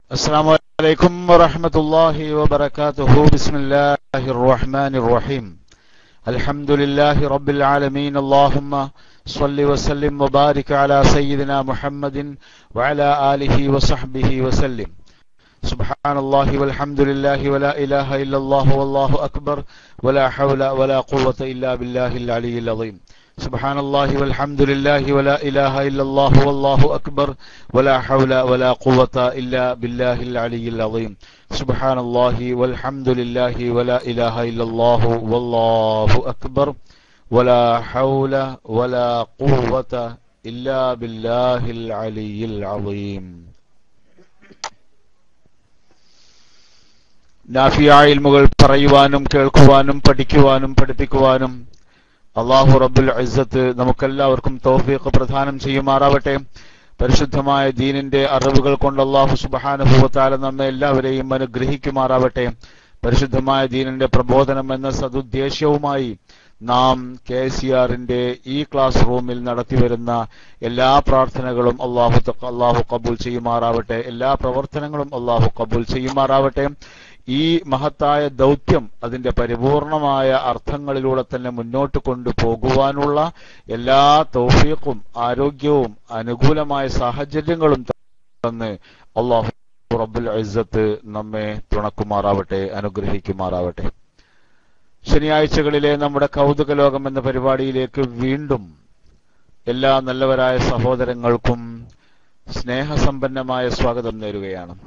السلام عليكم ورحمة الله وبركاته بسم الله الرحمن الرحيم الحمد لله رب العالمين اللهم صل وسلم وبارك على سيدنا محمد وعلى آله وصحبه وسلم سبحان الله والحمد لله ولا إله إلا الله والله أكبر ولا حول ولا قوة إلا بالله العلي العظيم سبحان الله والحمد لله ولا إله إلا الله والله أكبر ولا حول ولا قوة إلا بالله العلي العظيم سبحان الله والحمد لله ولا إله إلا الله والله أكبر ولا حول ولا قوة إلا بالله العلي العظيم നാഫിയ ഇൽമുകൾ പറയുവാനും കേൾക്കുവാനും പഠിക്കുവാനും പഠിപ്പിക്കുവാനും അള്ളാഹു റബ്ബുൽ ഇസ്സത്ത് നമുക്കെല്ലാവർക്കും തൗഫീഖ് പ്രദാനം ചെയ്യുമാറാവട്ടെ പരിശുദ്ധമായ ദീനിന്റെ അറിവുകൾ കൊണ്ട് അള്ളാഹു സുബഹാനുഭവത്താല നമ്മെ എല്ലാവരെയും അനുഗ്രഹിക്കുമാറാവട്ടെ പരിശുദ്ധമായ ദീനിന്റെ പ്രബോധനം എന്ന സതുദ്ദേശവുമായി നാം കെ സി ആറിന്റെ ഈ ക്ലാസ് റൂമിൽ നടത്തിവരുന്ന എല്ലാ പ്രാർത്ഥനകളും അള്ളാഹു അള്ളാഹു കബൂൽ ചെയ്യുമാറാവട്ടെ എല്ലാ പ്രവർത്തനങ്ങളും അള്ളാഹു കബൂൽ ചെയ്യുമാറാവട്ടെ ഈ മഹത്തായ ദൗത്യം അതിന്റെ പരിപൂർണമായ അർത്ഥങ്ങളിലൂടെ തന്നെ മുന്നോട്ട് കൊണ്ടുപോകുവാനുള്ള എല്ലാ തൗഫീഖും ആരോഗ്യവും അനുകൂലമായ സാഹചര്യങ്ങളും തന്ന് അള്ളാഹു റബ്ബുൽ ഇസ്സത്ത് നമ്മെ തുണക്കുമാറാവട്ടെ അനുഗ്രഹിക്കുമാറാവട്ടെ ശനിയാഴ്ചകളിലെ നമ്മുടെ കൗതുക ലോകം എന്ന പരിപാടിയിലേക്ക് വീണ്ടും എല്ലാ നല്ലവരായ സഹോദരങ്ങൾക്കും സ്നേഹസമ്പന്നമായ സ്വാഗതം നേരുകയാണ്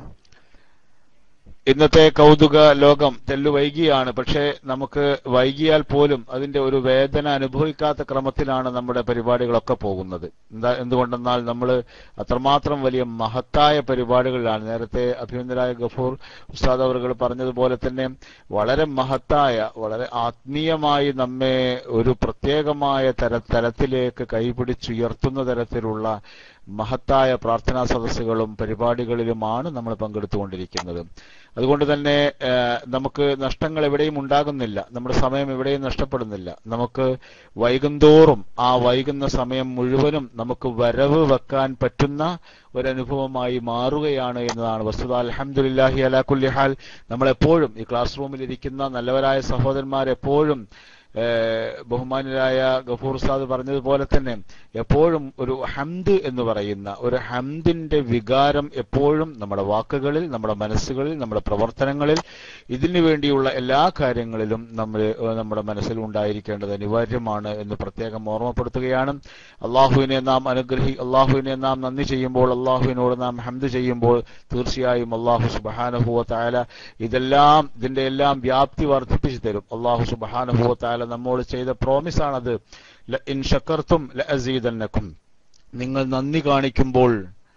ഇന്നത്തെ കൗതുക ലോകം തെല്ലു വൈകിയാണ് പക്ഷേ നമുക്ക് വൈകിയാൽ പോലും അതിന്റെ ഒരു വേദന അനുഭവിക്കാത്ത ക്രമത്തിലാണ് നമ്മുടെ പരിപാടികളൊക്കെ പോകുന്നത് എന്താ എന്തുകൊണ്ടെന്നാൽ നമ്മൾ അത്രമാത്രം വലിയ മഹത്തായ പരിപാടികളിലാണ് നേരത്തെ അഭിനന്ദരായ ഗഫൂർ ഉസ്താദ് അവർ പറഞ്ഞതുപോലെ തന്നെ വളരെ മഹത്തായ വളരെ ആത്മീയമായി നമ്മെ ഒരു പ്രത്യേകമായ തര തലത്തിലേക്ക് കൈപിടിച്ചുയർത്തുന്ന തരത്തിലുള്ള മഹത്തായ പ്രാർത്ഥനാ സദസ്സുകളും പരിപാടികളിലുമാണ് നമ്മൾ പങ്കെടുത്തുകൊണ്ടിരിക്കുന്നത് അതുകൊണ്ട് തന്നെ നമുക്ക് നഷ്ടങ്ങൾ എവിടെയും ഉണ്ടാകുന്നില്ല നമ്മുടെ സമയം എവിടെയും നഷ്ടപ്പെടുന്നില്ല നമുക്ക് വൈകുന്തോറും ആ വൈകുന്ന സമയം മുഴുവനും നമുക്ക് വരവ് വെക്കാൻ പറ്റുന്ന ഒരനുഭവമായി മാറുകയാണ് എന്നതാണ് വസ്തുത അലഹമുല്ലാഹി അലാഖുല്ലിഹാൽ നമ്മളെപ്പോഴും ഈ ക്ലാസ് റൂമിൽ ഇരിക്കുന്ന നല്ലവരായ സഹോദരന്മാരെപ്പോഴും ബഹുമാനരായ ഗഫൂർ സാദ് പറഞ്ഞതുപോലെ തന്നെ എപ്പോഴും ഒരു ഹംദ് എന്ന് പറയുന്ന ഒരു ഹംദിന്റെ വികാരം എപ്പോഴും നമ്മുടെ വാക്കുകളിൽ നമ്മുടെ മനസ്സുകളിൽ നമ്മുടെ പ്രവർത്തനങ്ങളിൽ ഇതിനു വേണ്ടിയുള്ള എല്ലാ കാര്യങ്ങളിലും നമ്മൾ നമ്മുടെ മനസ്സിൽ ഉണ്ടായിരിക്കേണ്ടത് അനിവാര്യമാണ് എന്ന് പ്രത്യേകം ഓർമ്മപ്പെടുത്തുകയാണ് അള്ളാഹുവിനെ നാം അനുഗ്രഹി അള്ളാഹുവിനെ നാം നന്ദി ചെയ്യുമ്പോൾ അള്ളാഹുവിനോട് നാം ഹംദ് ചെയ്യുമ്പോൾ തീർച്ചയായും അള്ളാഹു സുബാനുഭവ താല ഇതെല്ലാം ഇതിന്റെ എല്ലാം വ്യാപ്തി വർദ്ധിപ്പിച്ചു തരും അള്ളാഹു സുബാനുഭവ താല നമ്മോട് ചെയ്ത പ്രോമിസ് ആണത് ഇൻ ഷക്കർത്തും ലഅസീദന്നക്കും നിങ്ങൾ നന്ദി കാണിക്കുമ്പോൾ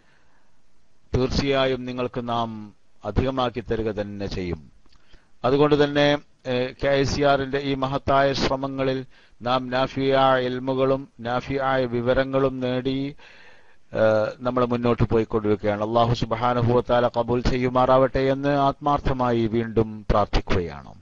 തീർച്ചയായും നിങ്ങൾക്ക് നാം അധികമാക്കി തരിക തന്നെ ചെയ്യും അതുകൊണ്ട് തന്നെ കെ ഐ സി ആറിന്റെ ഈ മഹത്തായ ശ്രമങ്ങളിൽ നാം നാഫിയായ എൽമുകളും നാഫിയായ വിവരങ്ങളും നേടി നമ്മൾ മുന്നോട്ട് പോയിക്കൊണ്ടിരിക്കുകയാണ് അള്ളാഹു സുബാനുഭവത്താല കബൂൽ ചെയ്യുമാറാവട്ടെ എന്ന് ആത്മാർത്ഥമായി വീണ്ടും പ്രാർത്ഥിക്കുകയാണ്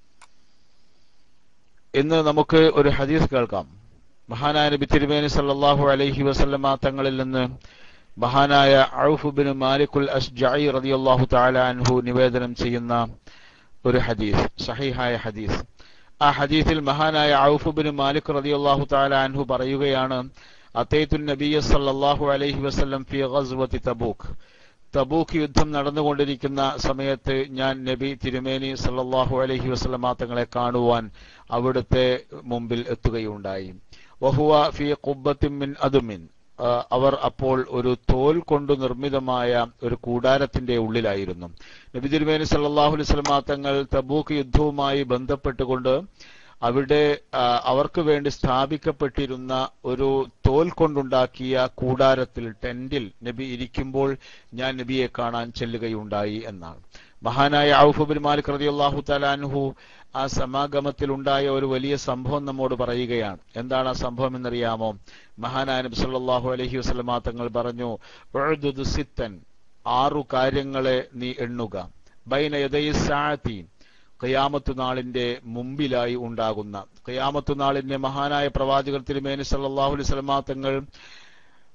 ഇന്ന് നമുക്ക് ഒരു ഹദീസ് കേൾക്കാം മഹാനായ നബി തിരുമേനി സല്ലാഹു അലൈഹി വസല്ലമ തങ്ങളിൽ നിന്ന് മഹാനായ ഔഫുബിൻ മാലിക്കുൽ അസ്ജായി റളിയല്ലാഹു തആല അൻഹു നിവേദനം ചെയ്യുന്ന ഒരു ഹദീസ് സഹിഹായ ഹദീസ് ആ ഹദീസിൽ മഹാനായ ഔഫുബിൻ മാലിക് റളിയല്ലാഹു തആല അൻഹു പറയുകയാണ് അത്തൈത്തുൽ നബിയ സല്ലല്ലാഹു അലൈഹി വസല്ലം ഫി ഗസ്വതി തബൂക്ക് തബൂക്ക് യുദ്ധം നടന്നുകൊണ്ടിരിക്കുന്ന സമയത്ത് ഞാൻ നബി തിരുമേനി സല്ലല്ലാഹു അലൈഹി വസല്ലമ തങ്ങളെ കാണുവാൻ അവിടുത്തെ മുമ്പിൽ എത്തുകയുണ്ടായി വഹുവ ഫി ഖുബ്ബത്തിൻ മിൻ അദുമിൻ അവർ അപ്പോൾ ഒരു തോൽ കൊണ്ട് നിർമ്മിതമായ ഒരു കൂടാരത്തിന്റെ ഉള്ളിലായിരുന്നു നബി തിരുമേനി സല്ലല്ലാഹു അലൈഹി വസല്ലമ തങ്ങൾ തബൂക്ക് യുദ്ധവുമായി ബന്ധപ്പെട്ടുകൊണ്ട് അവിടെ അവർക്ക് വേണ്ടി സ്ഥാപിക്കപ്പെട്ടിരുന്ന ഒരു തോൽ കൊണ്ടുണ്ടാക്കിയ കൂടാരത്തിൽ ടെന്റിൽ നബി ഇരിക്കുമ്പോൾ ഞാൻ നബിയെ കാണാൻ ചെല്ലുകയുണ്ടായി എന്നാണ് മഹാനായ ഔഫുബിൻ മാലിക് റളിയല്ലാഹു തലാൻഹു ആ സമാഗമത്തിൽ ഉണ്ടായ ഒരു വലിയ സംഭവം നമ്മോട് പറയുകയാണ് എന്താണ് ആ സംഭവം എന്നറിയാമോ മഹാനായ നബി സല്ലല്ലാഹു അലൈഹി വസല്ലമ തങ്ങൾ പറഞ്ഞു സിത്തൻ ആറു കാര്യങ്ങളെ നീ എണ്ണുക ബൈന യദൈ സാഅത്തി ഖിയാമത്ത് നാളിന്റെ മുമ്പിലായി ഉണ്ടാകുന്ന ഖിയാമത്ത് നാളിന്റെ മഹാനായ പ്രവാചകർ തിരുമേനി സല്ലല്ലാഹു അലൈഹി വസല്ലമ തങ്ങൾ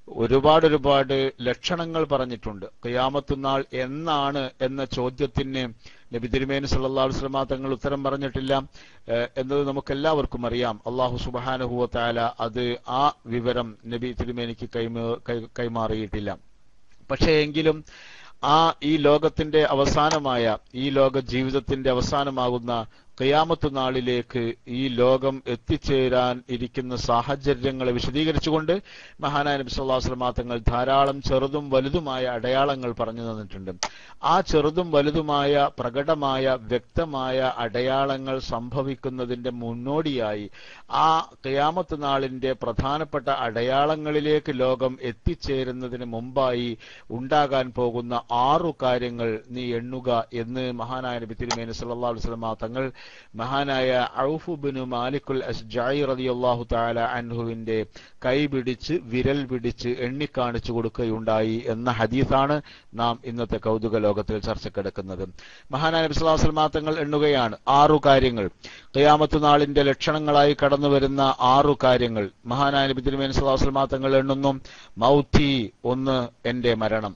ഒരുപാട് ഒരുപാട് ലക്ഷണങ്ങൾ പറഞ്ഞിട്ടുണ്ട് ഖിയാമത്തുനാൾ എന്നാണ് എന്ന ചോദ്യത്തിന് നബി തിരുമേനി സല്ലല്ലാഹു അലൈഹി വസല്ലം തങ്ങൾ ഉത്തരം പറഞ്ഞിട്ടില്ല ഏഹ് എന്നത് നമുക്കെല്ലാവർക്കും അറിയാം അള്ളാഹു സുബ്ഹാനഹു വ തആല അത് ആ വിവരം നബി തിരുമേനിക്ക് കൈമ കൈ- കൈമാറിയിട്ടില്ല പക്ഷേ എങ്കിലും ആ ഈ ലോകത്തിന്റെ അവസാനമായ ഈ ലോക ജീവിതത്തിന്റെ അവസാനമാകുന്ന ഖിയാമത്ത് നാളിലേക്ക് ഈ ലോകം എത്തിച്ചേരാൻ ഇരിക്കുന്ന സാഹചര്യങ്ങളെ വിശദീകരിച്ചുകൊണ്ട് മഹാനായ നബി സല്ലല്ലാഹു അലൈഹി വസല്ലം തങ്ങൾ ധാരാളം ചെറുതും വലുതുമായ അടയാളങ്ങൾ പറഞ്ഞു തന്നിട്ടുണ്ട് ആ ചെറുതും വലുതുമായ പ്രകടമായ വ്യക്തമായ അടയാളങ്ങൾ സംഭവിക്കുന്നതിന്റെ മുന്നോടിയായി ആ ഖിയാമത്ത് നാളിന്റെ പ്രധാനപ്പെട്ട അടയാളങ്ങളിലേക്ക് ലോകം എത്തിച്ചേരുന്നതിന് മുമ്പായി ഉണ്ടാകാൻ പോകുന്ന ആറു കാര്യങ്ങൾ നീ എണ്ണുക എന്ന് മഹാനായ നബി തിരുമേനി സല്ലല്ലാഹു അലൈഹി വസല്ലം തങ്ങൾ മഹാനായ ഔഫ് ബിനു മാലിക്കുൽ അസ്ജായി റളിയല്ലാഹു തആല അൻഹുവിന്റെ കൈ പിടിച്ച് വിരൽ പിടിച്ച് എണ്ണിക്കാണിച്ചു കൊടുക്കുകയുണ്ടായി എന്ന ഹദീസാണ് നാം ഇന്നത്തെ കൗതുക ലോകത്തിൽ ചർച്ചക്കെടുക്കുന്നത് മഹാനായ നബി സല്ലല്ലാഹു അലൈഹി വസല്ലം തങ്ങൾ എണ്ണുകയാണ് ആറു കാര്യങ്ങൾ ഖിയാമത്ത് നാളിന്റെ ലക്ഷണങ്ങളായി കടന്നു വരുന്ന ആറു കാര്യങ്ങൾ മഹാനായ നബി തിരുമേനി സല്ലല്ലാഹു അലൈഹി വസല്ലം തങ്ങൾ എണ്ണുന്നു മൗത്തി ഒന്ന് എന്റെ മരണം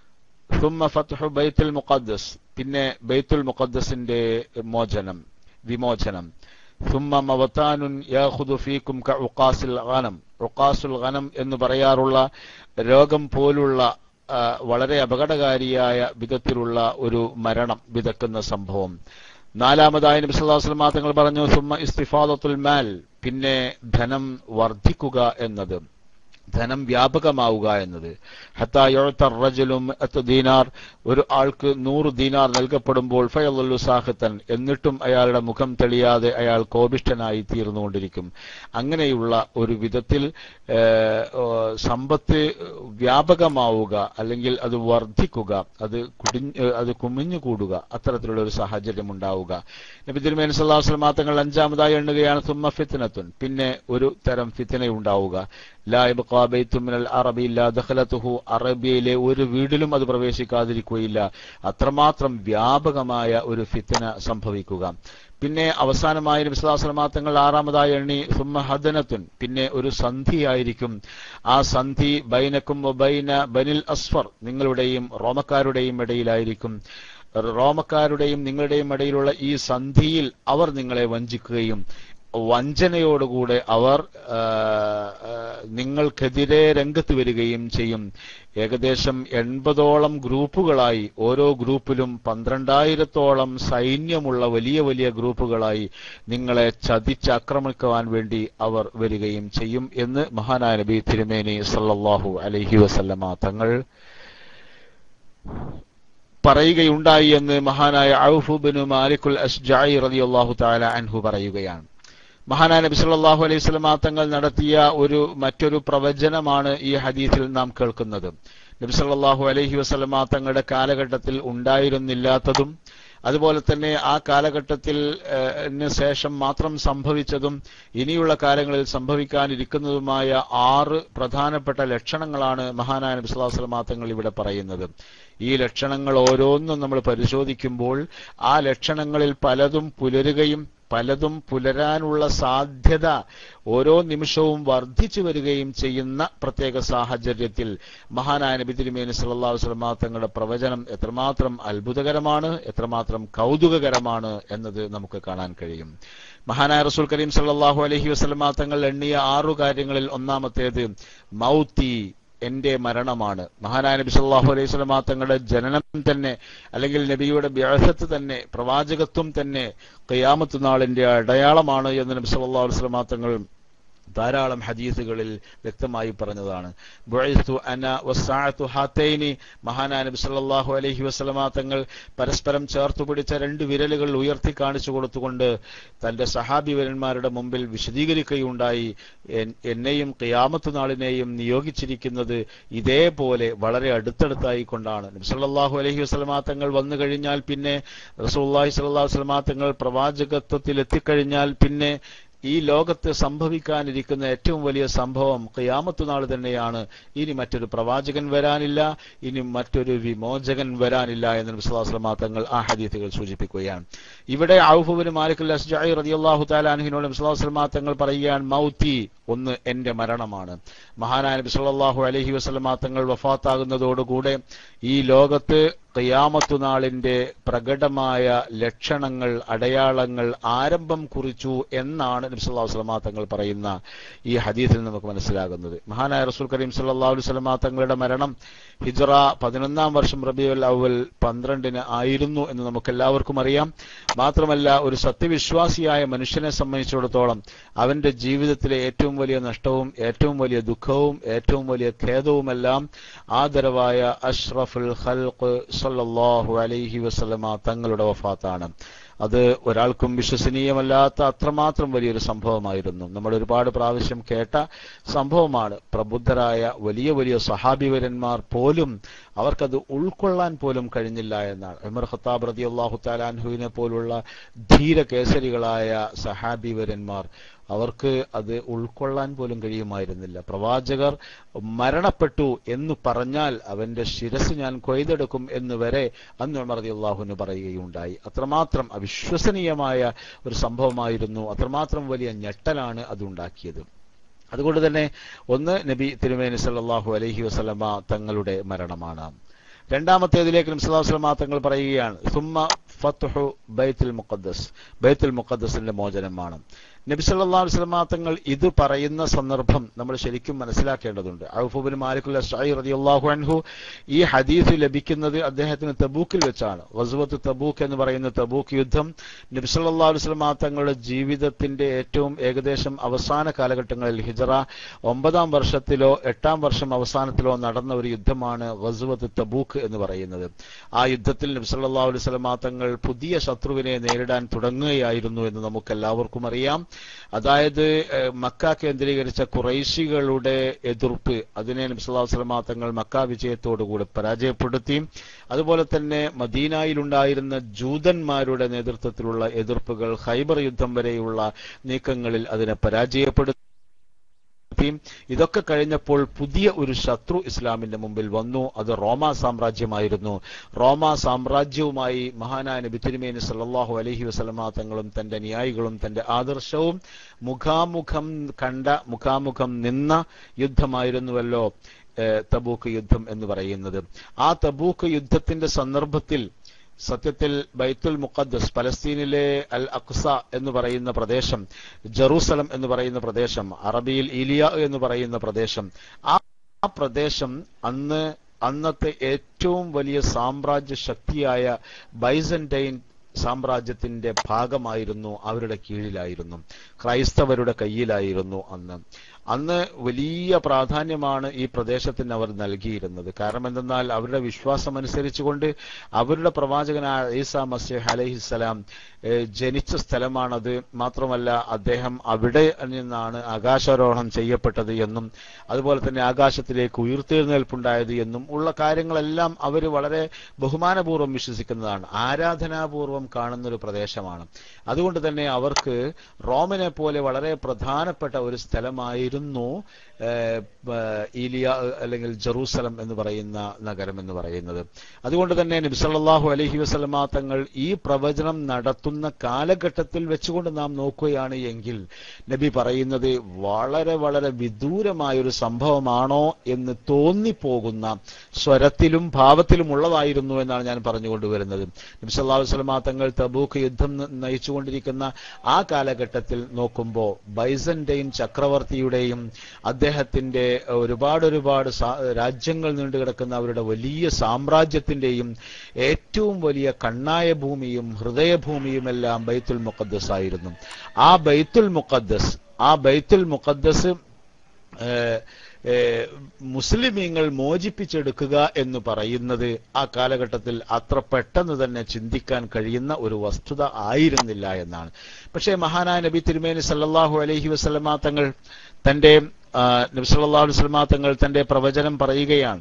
ثم فتح ബൈത്തുൽ മുഖദ്ദസ് പിന്നെ ബൈത്തുൽ മുഖദ്ദസിന്റെ മോചനം വിമോചനം ثم موتان ياخذ فيكم كعقاس الغنم عقاس الغنم എന്ന് പറയാറുള്ള രോഗം പോലുള്ള ആ, വളരെ അപകടകാരിയായ വിധത്തിലുള്ള ഒരു മരണം വിതക്കുന്ന സംഭവം നാലാമതായി നബി സല്ലല്ലാഹു അലൈഹി വസല്ലം തങ്ങൾ പറഞ്ഞു സുമ്മ ഇസ്തിഫാദത്തുൽ മാൽ പിന്നെ ധനം വർദ്ധിക്കുക എന്നത് ധനം വ്യാപകമാവുക എന്നത് ഹത്തായൊഴുത്തറജലും ദീനാർ ഒരു ആൾക്ക് നൂറ് ദീനാർ നൽകപ്പെടുമ്പോൾ ഫയലുല്ലു സാഹിത്തൻ എന്നിട്ടും അയാളുടെ മുഖം തെളിയാതെ അയാൾ കോപിഷ്ഠനായി തീർന്നുകൊണ്ടിരിക്കും അങ്ങനെയുള്ള ഒരു വിധത്തിൽ ഏഹ്, ഓ, സമ്പത്ത് വ്യാപകമാവുക അല്ലെങ്കിൽ അത് വർദ്ധിക്കുക അത് കുടിഞ്ഞ് അത് കുമിഞ്ഞു കൂടുക അത്തരത്തിലുള്ള ഒരു സാഹചര്യം ഉണ്ടാവുക നബി തിരുമേനി സല്ലല്ലാഹു അലൈഹി വസല്ലം തങ്ങൾ അഞ്ചാമതായി എണ്ണുകയാണ് സുമ്മ ഫിത്നത്തുൻ പിന്നെ ഒരു തരം ഫിത്ന ഉണ്ടാവുക ലാ യബ്ഖാ ബൈത്തുൻ മിനൽ അറബി ഇല്ലാ ദഖലതുഹു അറബിയയിലെ ഒരു വീടിലും അത് പ്രവേശിക്കാതിരിക്കുകയില്ല അത്രമാത്രം വ്യാപകമായ ഒരു ഫിത്ന സംഭവിക്കുക പിന്നെ അവസാനമായി നബി സല്ലല്ലാഹു അലൈഹി വസല്ലം തങ്ങൾ ആറാമതായി എണ്ണി സുമ്മ ഹദനത്തുൻ പിന്നെ ഒരു സന്ധിയായിരിക്കും ആ സന്ധി ബൈനക്കും ബൈന ബനിൽ അസ്ഫർ നിങ്ങളുടെയും റോമക്കാരുടെയും ഇടയിലായിരിക്കും റോമക്കാരുടെയും നിങ്ങളുടെയും ഇടയിലുള്ള ഈ സന്ധിയിൽ അവർ നിങ്ങളെ വഞ്ചിക്കുകയും വഞ്ചനയോടുകൂടെ അവർ ആ, ആ, നിങ്ങൾക്കെതിരെ രംഗത്ത് വരികയും ചെയ്യും ഏകദേശം എൺപതോളം ഗ്രൂപ്പുകളായി ഓരോ ഗ്രൂപ്പിലും പന്ത്രണ്ടായിരത്തോളം സൈന്യമുള്ള വലിയ വലിയ ഗ്രൂപ്പുകളായി നിങ്ങളെ ചതിച്ചാക്രമിക്കുവാൻ വേണ്ടി അവർ വരികയും ചെയ്യും എന്ന് മഹാനായ നബി തിരുമേനി സല്ലല്ലാഹു അലൈഹി വസല്ലമ തങ്ങൾ പറയുകയുണ്ടായി എന്ന് മഹാനായ ഔഫ് ബിനു മാലിക്കുൽ അസ്ജായി റളിയല്ലാഹു തആല അൻഹു പറയുകയാണ് മഹാനായ നബി സല്ലല്ലാഹു അലൈഹി വസല്ലമ തങ്ങൾ നടത്തിയ ഒരു മറ്റൊരു പ്രവചനമാണ് ഈ ഹദീസിൽ നാം കേൾക്കുന്നത് നബി സല്ലല്ലാഹു അലൈഹി വസല്ലമ തങ്ങളുടെ കാലഘട്ടത്തിൽ ഉണ്ടായിരുന്നില്ലാത്തതും അതുപോലെ തന്നെ ആ കാലഘട്ടത്തിൽ ഏഹ്, ന് ശേഷം മാത്രം സംഭവിച്ചതും ഇനിയുള്ള കാലങ്ങളിൽ സംഭവിക്കാനിരിക്കുന്നതുമായ ആറ് പ്രധാനപ്പെട്ട ലക്ഷണങ്ങളാണ് മഹാനായ നബി സല്ലല്ലാഹു അലൈഹി വസല്ലമ തങ്ങൾ ഇവിടെ പറയുന്നത് ഈ ലക്ഷണങ്ങൾ ഓരോന്നും നമ്മൾ പരിശോധിക്കുമ്പോൾ ആ ലക്ഷണങ്ങളിൽ പലതും പുലരുകയും പലതും പുലരാനുള്ള സാധ്യത ഓരോ നിമിഷവും വർദ്ധിച്ചു വരികയും ചെയ്യുന്ന പ്രത്യേക സാഹചര്യത്തിൽ മഹാനായ നബി തിരുമേനി സല്ലല്ലാഹു അലൈഹി വസല്ലമ തങ്ങളുടെ പ്രവചനം എത്രമാത്രം അത്ഭുതകരമാണ് എത്രമാത്രം കൗതുകകരമാണ് എന്നത് നമുക്ക് കാണാൻ കഴിയും മഹാനായ റസൂൽ കരീം സല്ലല്ലാഹു അലൈഹി വസല്ലമ തങ്ങൾ എണ്ണിയ ആറു കാര്യങ്ങളിൽ ഒന്നാമത്തേത് മൗത്തി എന്റെ മരണമാണ് മഹാനായ നബി സല്ലല്ലാഹു അലൈഹി വസല്ലമ തങ്ങളുടെ ജനനം തന്നെ അല്ലെങ്കിൽ നബിയുടെ ബിഅസത്ത് തന്നെ പ്രവാചകത്വം തന്നെ ഖിയാമത്ത് നാളിന്റെ അടയാളമാണ് എന്ന് നബി സല്ലല്ലാഹു അലൈഹി വസല്ലമ തങ്ങൾ ധാരാളം ഹദീസുകളിൽ വ്യക്തമായി പറഞ്ഞതാണ് ബുഇസ്തു അന വസ്സാഅത്തു ഹാത്തൈനി മഹാനായ നബി സല്ലല്ലാഹു അലൈഹി വസല്ലമ തങ്ങൾ പരസ്പരം ചേർത്തു പിടിച്ച രണ്ട് വിരലുകൾ ഉയർത്തി കാണിച്ചു കൊടുത്തുകൊണ്ട് തന്റെ സഹാബിവരന്മാരുടെ മുമ്പിൽ വിശദീകരിക്കുകയുണ്ടായി എൻ- എന്നെയും ഖിയാമത്ത് നാളിനെയും നിയോഗിച്ചിരിക്കുന്നത് ഇതേപോലെ വളരെ അടുത്തടുത്തായി കൊണ്ടാണ് നബി സല്ലല്ലാഹു അലൈഹി വസല്ലമ തങ്ങൾ വന്നു കഴിഞ്ഞാൽ പിന്നെ റസൂലുള്ളാഹി സ്വല്ലല്ലാഹു അലൈഹി വസല്ലമ തങ്ങൾ പ്രവാചകത്വത്തിൽ എത്തിക്കഴിഞ്ഞാൽ പിന്നെ ഈ ലോകത്ത് സംഭവിക്കാനിരിക്കുന്ന ഏറ്റവും വലിയ സംഭവം ഖിയാമത്ത് നാൾ തന്നെയാണ് ഇനി മറ്റൊരു പ്രവാചകൻ വരാനില്ല ഇനി മറ്റൊരു വിമോചകൻ വരാനില്ല എന്ന് വിശ്വാസമാ തങ്ങൾ ആ ഹദീത്തുകൾ സൂചിപ്പിക്കുകയാണ് ഇവിടെ ഔഫുബിന് മാലിക് അസ്ജായി റളിയല്ലാഹു തആല അൻഹിനോട് വിശ്വാസമാ തങ്ങൾ പറയുകയാണ് മൗത്തി ഒന്ന് എന്റെ മരണമാണ് മഹാനായ നബി സല്ലല്ലാഹു അലൈഹി വസല്ലമ തങ്ങൾ വഫാത്താകുന്നതോടുകൂടെ ഈ ലോകത്ത് ഖിയാമത്തു നാളിന്റെ പ്രകടമായ ലക്ഷണങ്ങൾ അടയാളങ്ങൾ ആരംഭം കുറിച്ചു എന്നാണ് നബി സല്ലല്ലാഹു അലൈഹി വസല്ലമ തങ്ങൾ പറയുന്ന ഈ ഹദീസിൽ നമുക്ക് മനസ്സിലാകുന്നത് മഹാനായ റസൂൽ കരീം സല്ലല്ലാഹു അലൈഹി വസല്ലമ തങ്ങളുടെ മരണം ഹിജ്റ പതിനൊന്നാം വർഷം റബിയുൽ അവൽ പന്ത്രണ്ടിന് ആയിരുന്നു എന്ന് നമുക്ക് എല്ലാവർക്കും അറിയാം മാത്രമല്ല ഒരു സത്യവിശ്വാസിയായ മനുഷ്യനെ സംബന്ധിച്ചിടത്തോളം അവന്റെ ജീവിതത്തിലെ ഏറ്റവും വലിയ നഷ്ടവും ഏറ്റവും വലിയ ദുഃഖവും ഏറ്റവും വലിയ ഖേദവുമെല്ലാം ആദരവായ അഷ്റഫുൽ ഖൽഖ് സല്ലല്ലാഹു അലൈഹി വസല്ലമ തങ്ങളുടെ വഫാത്താണ് അത് ഒരാൾക്കും വിശ്വസനീയമല്ലാത്ത അത്രമാത്രം വലിയൊരു സംഭവമായിരുന്നു നമ്മൾ ഒരുപാട് പ്രാവശ്യം കേട്ട സംഭവമാണ് പ്രബുദ്ധരായ വലിയ വലിയ സഹാബിവരന്മാർ പോലും അവർക്കത് ഉൾക്കൊള്ളാൻ പോലും കഴിഞ്ഞില്ല എന്നാണ് ഉമർ ഖത്താബ് റതി അള്ളാഹു താലാൻഹുവിനെ പോലുള്ള ധീരകേസരികളായ സഹാബിവരന്മാർ അവർക്ക് അത് ഉൾക്കൊള്ളാൻ പോലും കഴിയുമായിരുന്നില്ല പ്രവാചകർ മരണപ്പെട്ടു എന്ന് പറഞ്ഞാൽ അവന്റെ ശിരസ് ഞാൻ കൊയ്തെടുക്കും എന്ന് വരെ അന്ന് ഉമർ റതി അള്ളാഹുവിന് പറയുകയുണ്ടായി അത്രമാത്രം അവിശ്വസനീയമായ ഒരു സംഭവമായിരുന്നു അത്രമാത്രം വലിയ ഞെട്ടലാണ് അതുണ്ടാക്കിയത് അതുകൊണ്ട് തന്നെ ഒന്ന് നബി തിരുമേനി സല്ലല്ലാഹു അലൈഹി വസല്ലമ തങ്ങളുടെ മരണമാണ് രണ്ടാമത്തേതിലേക്ക് നബ്സല്ലാസ്ലമ തങ്ങൾ പറയുകയാണ് സുമ്മ ഫത്തുഹു ബൈത്തുൽ മുഖദ്ദസ് ബൈത്തുൽ മുഖദ്ദസിന്റെ മോചനമാണ് നബി സല്ലല്ലാഹു അലൈഹി വസല്ലമ തങ്ങൾ ഇത് പറയുന്ന സന്ദർഭം നമ്മൾ ശരിക്കും മനസ്സിലാക്കേണ്ടതുണ്ട് ഔഫുബിൻ മാലിക്കുൽ അഷ്അയി റളിയല്ലാഹു അൻഹു ഈ ഹദീസ് ലഭിക്കുന്നത് അദ്ദേഹത്തിന് തബൂക്കിൽ വെച്ചാണ് ഗസ്വത്ത് തബൂക്ക് എന്ന് പറയുന്ന തബൂക്ക് യുദ്ധം നബി സല്ലല്ലാഹു അലൈഹി വസല്ലമ തങ്ങളുടെ ജീവിതത്തിന്റെ ഏറ്റവും ഏകദേശം അവസാന കാലഘട്ടങ്ങളിൽ ഹിജറ ഒമ്പതാം വർഷത്തിലോ എട്ടാം വർഷം അവസാനത്തിലോ നടന്ന ഒരു യുദ്ധമാണ് ഗസ്വത്ത് തബൂക്ക് എന്ന് പറയുന്നത് ആ യുദ്ധത്തിൽ നബി സല്ലല്ലാഹു അലൈഹി വസല്ലമ തങ്ങൾ പുതിയ ശത്രുവിനെ നേരിടാൻ തുടങ്ങുകയായിരുന്നു എന്ന് നമുക്ക് എല്ലാവർക്കും അറിയാം അതായത് മക്ക കേന്ദ്രീകരിച്ച കുറൈശികളുടെ എതിർപ്പ് അതിനെ നബ്സല്ലാസ്ലമ തങ്ങൾ മക്ക വിജയത്തോടുകൂടി പരാജയപ്പെടുത്തി അതുപോലെ തന്നെ മദീനായിലുണ്ടായിരുന്ന ജൂതന്മാരുടെ നേതൃത്വത്തിലുള്ള എതിർപ്പുകൾ ഹൈബർ യുദ്ധം വരെയുള്ള നീക്കങ്ങളിൽ അതിനെ പരാജയപ്പെടുത്തി ഇതൊക്കെ കഴിഞ്ഞപ്പോൾ പുതിയ ഒരു ശത്രു ഇസ്ലാമിന്റെ മുമ്പിൽ വന്നു അത് റോമ സാമ്രാജ്യമായിരുന്നു റോമ സാമ്രാജ്യവുമായി മഹാനായ നബി തിരുമേനി സല്ലല്ലാഹു അലൈഹി വസല്ലമ തങ്ങളും തന്റെ അനുയായികളും തന്റെ ആദർശവും മുഖാമുഖം കണ്ട മുഖാമുഖം നിന്ന യുദ്ധമായിരുന്നുവല്ലോ തബൂക്ക് യുദ്ധം എന്ന് പറയുന്നത് ആ തബൂക്ക് യുദ്ധത്തിന്റെ സന്ദർഭത്തിൽ സത്യത്തിൽ ബൈത്തുൽ മുഖദ്ദസ് പലസ്തീനിലെ അൽ അക്സ എന്ന് പറയുന്ന പ്രദേശം ജെറൂസലം എന്ന് പറയുന്ന പ്രദേശം അറബിയിൽ ഇലിയ എന്ന് പറയുന്ന പ്രദേശം ആ പ്രദേശം അന്ന് അന്നത്തെ ഏറ്റവും വലിയ സാമ്രാജ്യ ശക്തിയായ ബൈസന്റൈൻ സാമ്രാജ്യത്തിന്റെ ഭാഗമായിരുന്നു അവരുടെ കീഴിലായിരുന്നു ക്രൈസ്തവരുടെ കയ്യിലായിരുന്നു അന്ന് അന്ന് വലിയ പ്രാധാന്യമാണ് ഈ പ്രദേശത്തിന് അവർ നൽകിയിരുന്നത് കാരണം എന്തെന്നാൽ അവരുടെ വിശ്വാസം അനുസരിച്ചുകൊണ്ട് അവരുടെ പ്രവാചകനായ ഈസാ മസീഹ് അലഹിസ്സലാം ജനിച്ച സ്ഥലമാണത് മാത്രമല്ല അദ്ദേഹം അവിടെ നിന്നാണ് ആകാശാരോഹണം ചെയ്യപ്പെട്ടത് എന്നും അതുപോലെ തന്നെ ആകാശത്തിലേക്ക് ഉയർത്തെഴുന്നേൽപ്പുണ്ടായത് എന്നും ഉള്ള കാര്യങ്ങളെല്ലാം അവർ വളരെ ബഹുമാനപൂർവ്വം വിശ്വസിക്കുന്നതാണ് ആരാധനാപൂർവ്വം കാണുന്ന ഒരു പ്രദേശമാണ് അതുകൊണ്ട് തന്നെ അവർക്ക് റോമിനെ പോലെ വളരെ പ്രധാനപ്പെട്ട ഒരു സ്ഥലമായിരുന്നു ഈലിയ അല്ലെങ്കിൽ ജെറൂസലം എന്ന് പറയുന്ന നഗരം എന്ന് പറയുന്നത് അതുകൊണ്ട് തന്നെ നബിസല്ലാഹു അലഹി വസ്ലമ തങ്ങൾ ഈ പ്രവചനം നടത്തുന്ന കാലഘട്ടത്തിൽ വെച്ചുകൊണ്ട് നാം നോക്കുകയാണ് എങ്കിൽ നബി പറയുന്നത് വളരെ വളരെ വിദൂരമായ ഒരു സംഭവമാണോ എന്ന് തോന്നിപ്പോകുന്ന സ്വരത്തിലും ഭാവത്തിലും ഉള്ളതായിരുന്നു എന്നാണ് ഞാൻ പറഞ്ഞുകൊണ്ടുവരുന്നത് നബിസല്ലാഹു വസ്ലമ തങ്ങൾ തബൂക്ക് യുദ്ധം നയിച്ചുകൊണ്ടിരിക്കുന്ന ആ കാലഘട്ടത്തിൽ നോക്കുമ്പോൾ ബൈസന്റൈൻ ചക്രവർത്തിയുടെയും അദ്ദേഹത്തിന്റെ ഒരുപാട് ഒരുപാട് രാജ്യങ്ങൾ നീണ്ടുകിടക്കുന്ന അവരുടെ വലിയ സാമ്രാജ്യത്തിന്റെയും ഏറ്റവും വലിയ കണ്ണായ ഭൂമിയും ഹൃദയഭൂമിയുമെല്ലാം ബൈത്തുൽ മുഖദ്ദസ് ആയിരുന്നു ആ ബൈത്തുൽ മുഖദ്ദസ് ആ ബൈത്തുൽ മുഖദ്ദസ് മുസ്ലിമീങ്ങൾ മോചിപ്പിച്ചെടുക്കുക എന്ന് പറയുന്നത് ആ കാലഘട്ടത്തിൽ അത്ര പെട്ടെന്ന് തന്നെ ചിന്തിക്കാൻ കഴിയുന്ന ഒരു വസ്തുത ആയിരുന്നില്ല എന്നാണ് പക്ഷേ മഹാനായ നബി തിരുമേനി സല്ലല്ലാഹു അലൈഹി വസല്ലമ തങ്ങൾ തന്റെ നബി സല്ലല്ലാഹു അലൈഹി വസല്ലമ തങ്ങൾ തന്റെ പ്രവചനം പറയുകയാണ്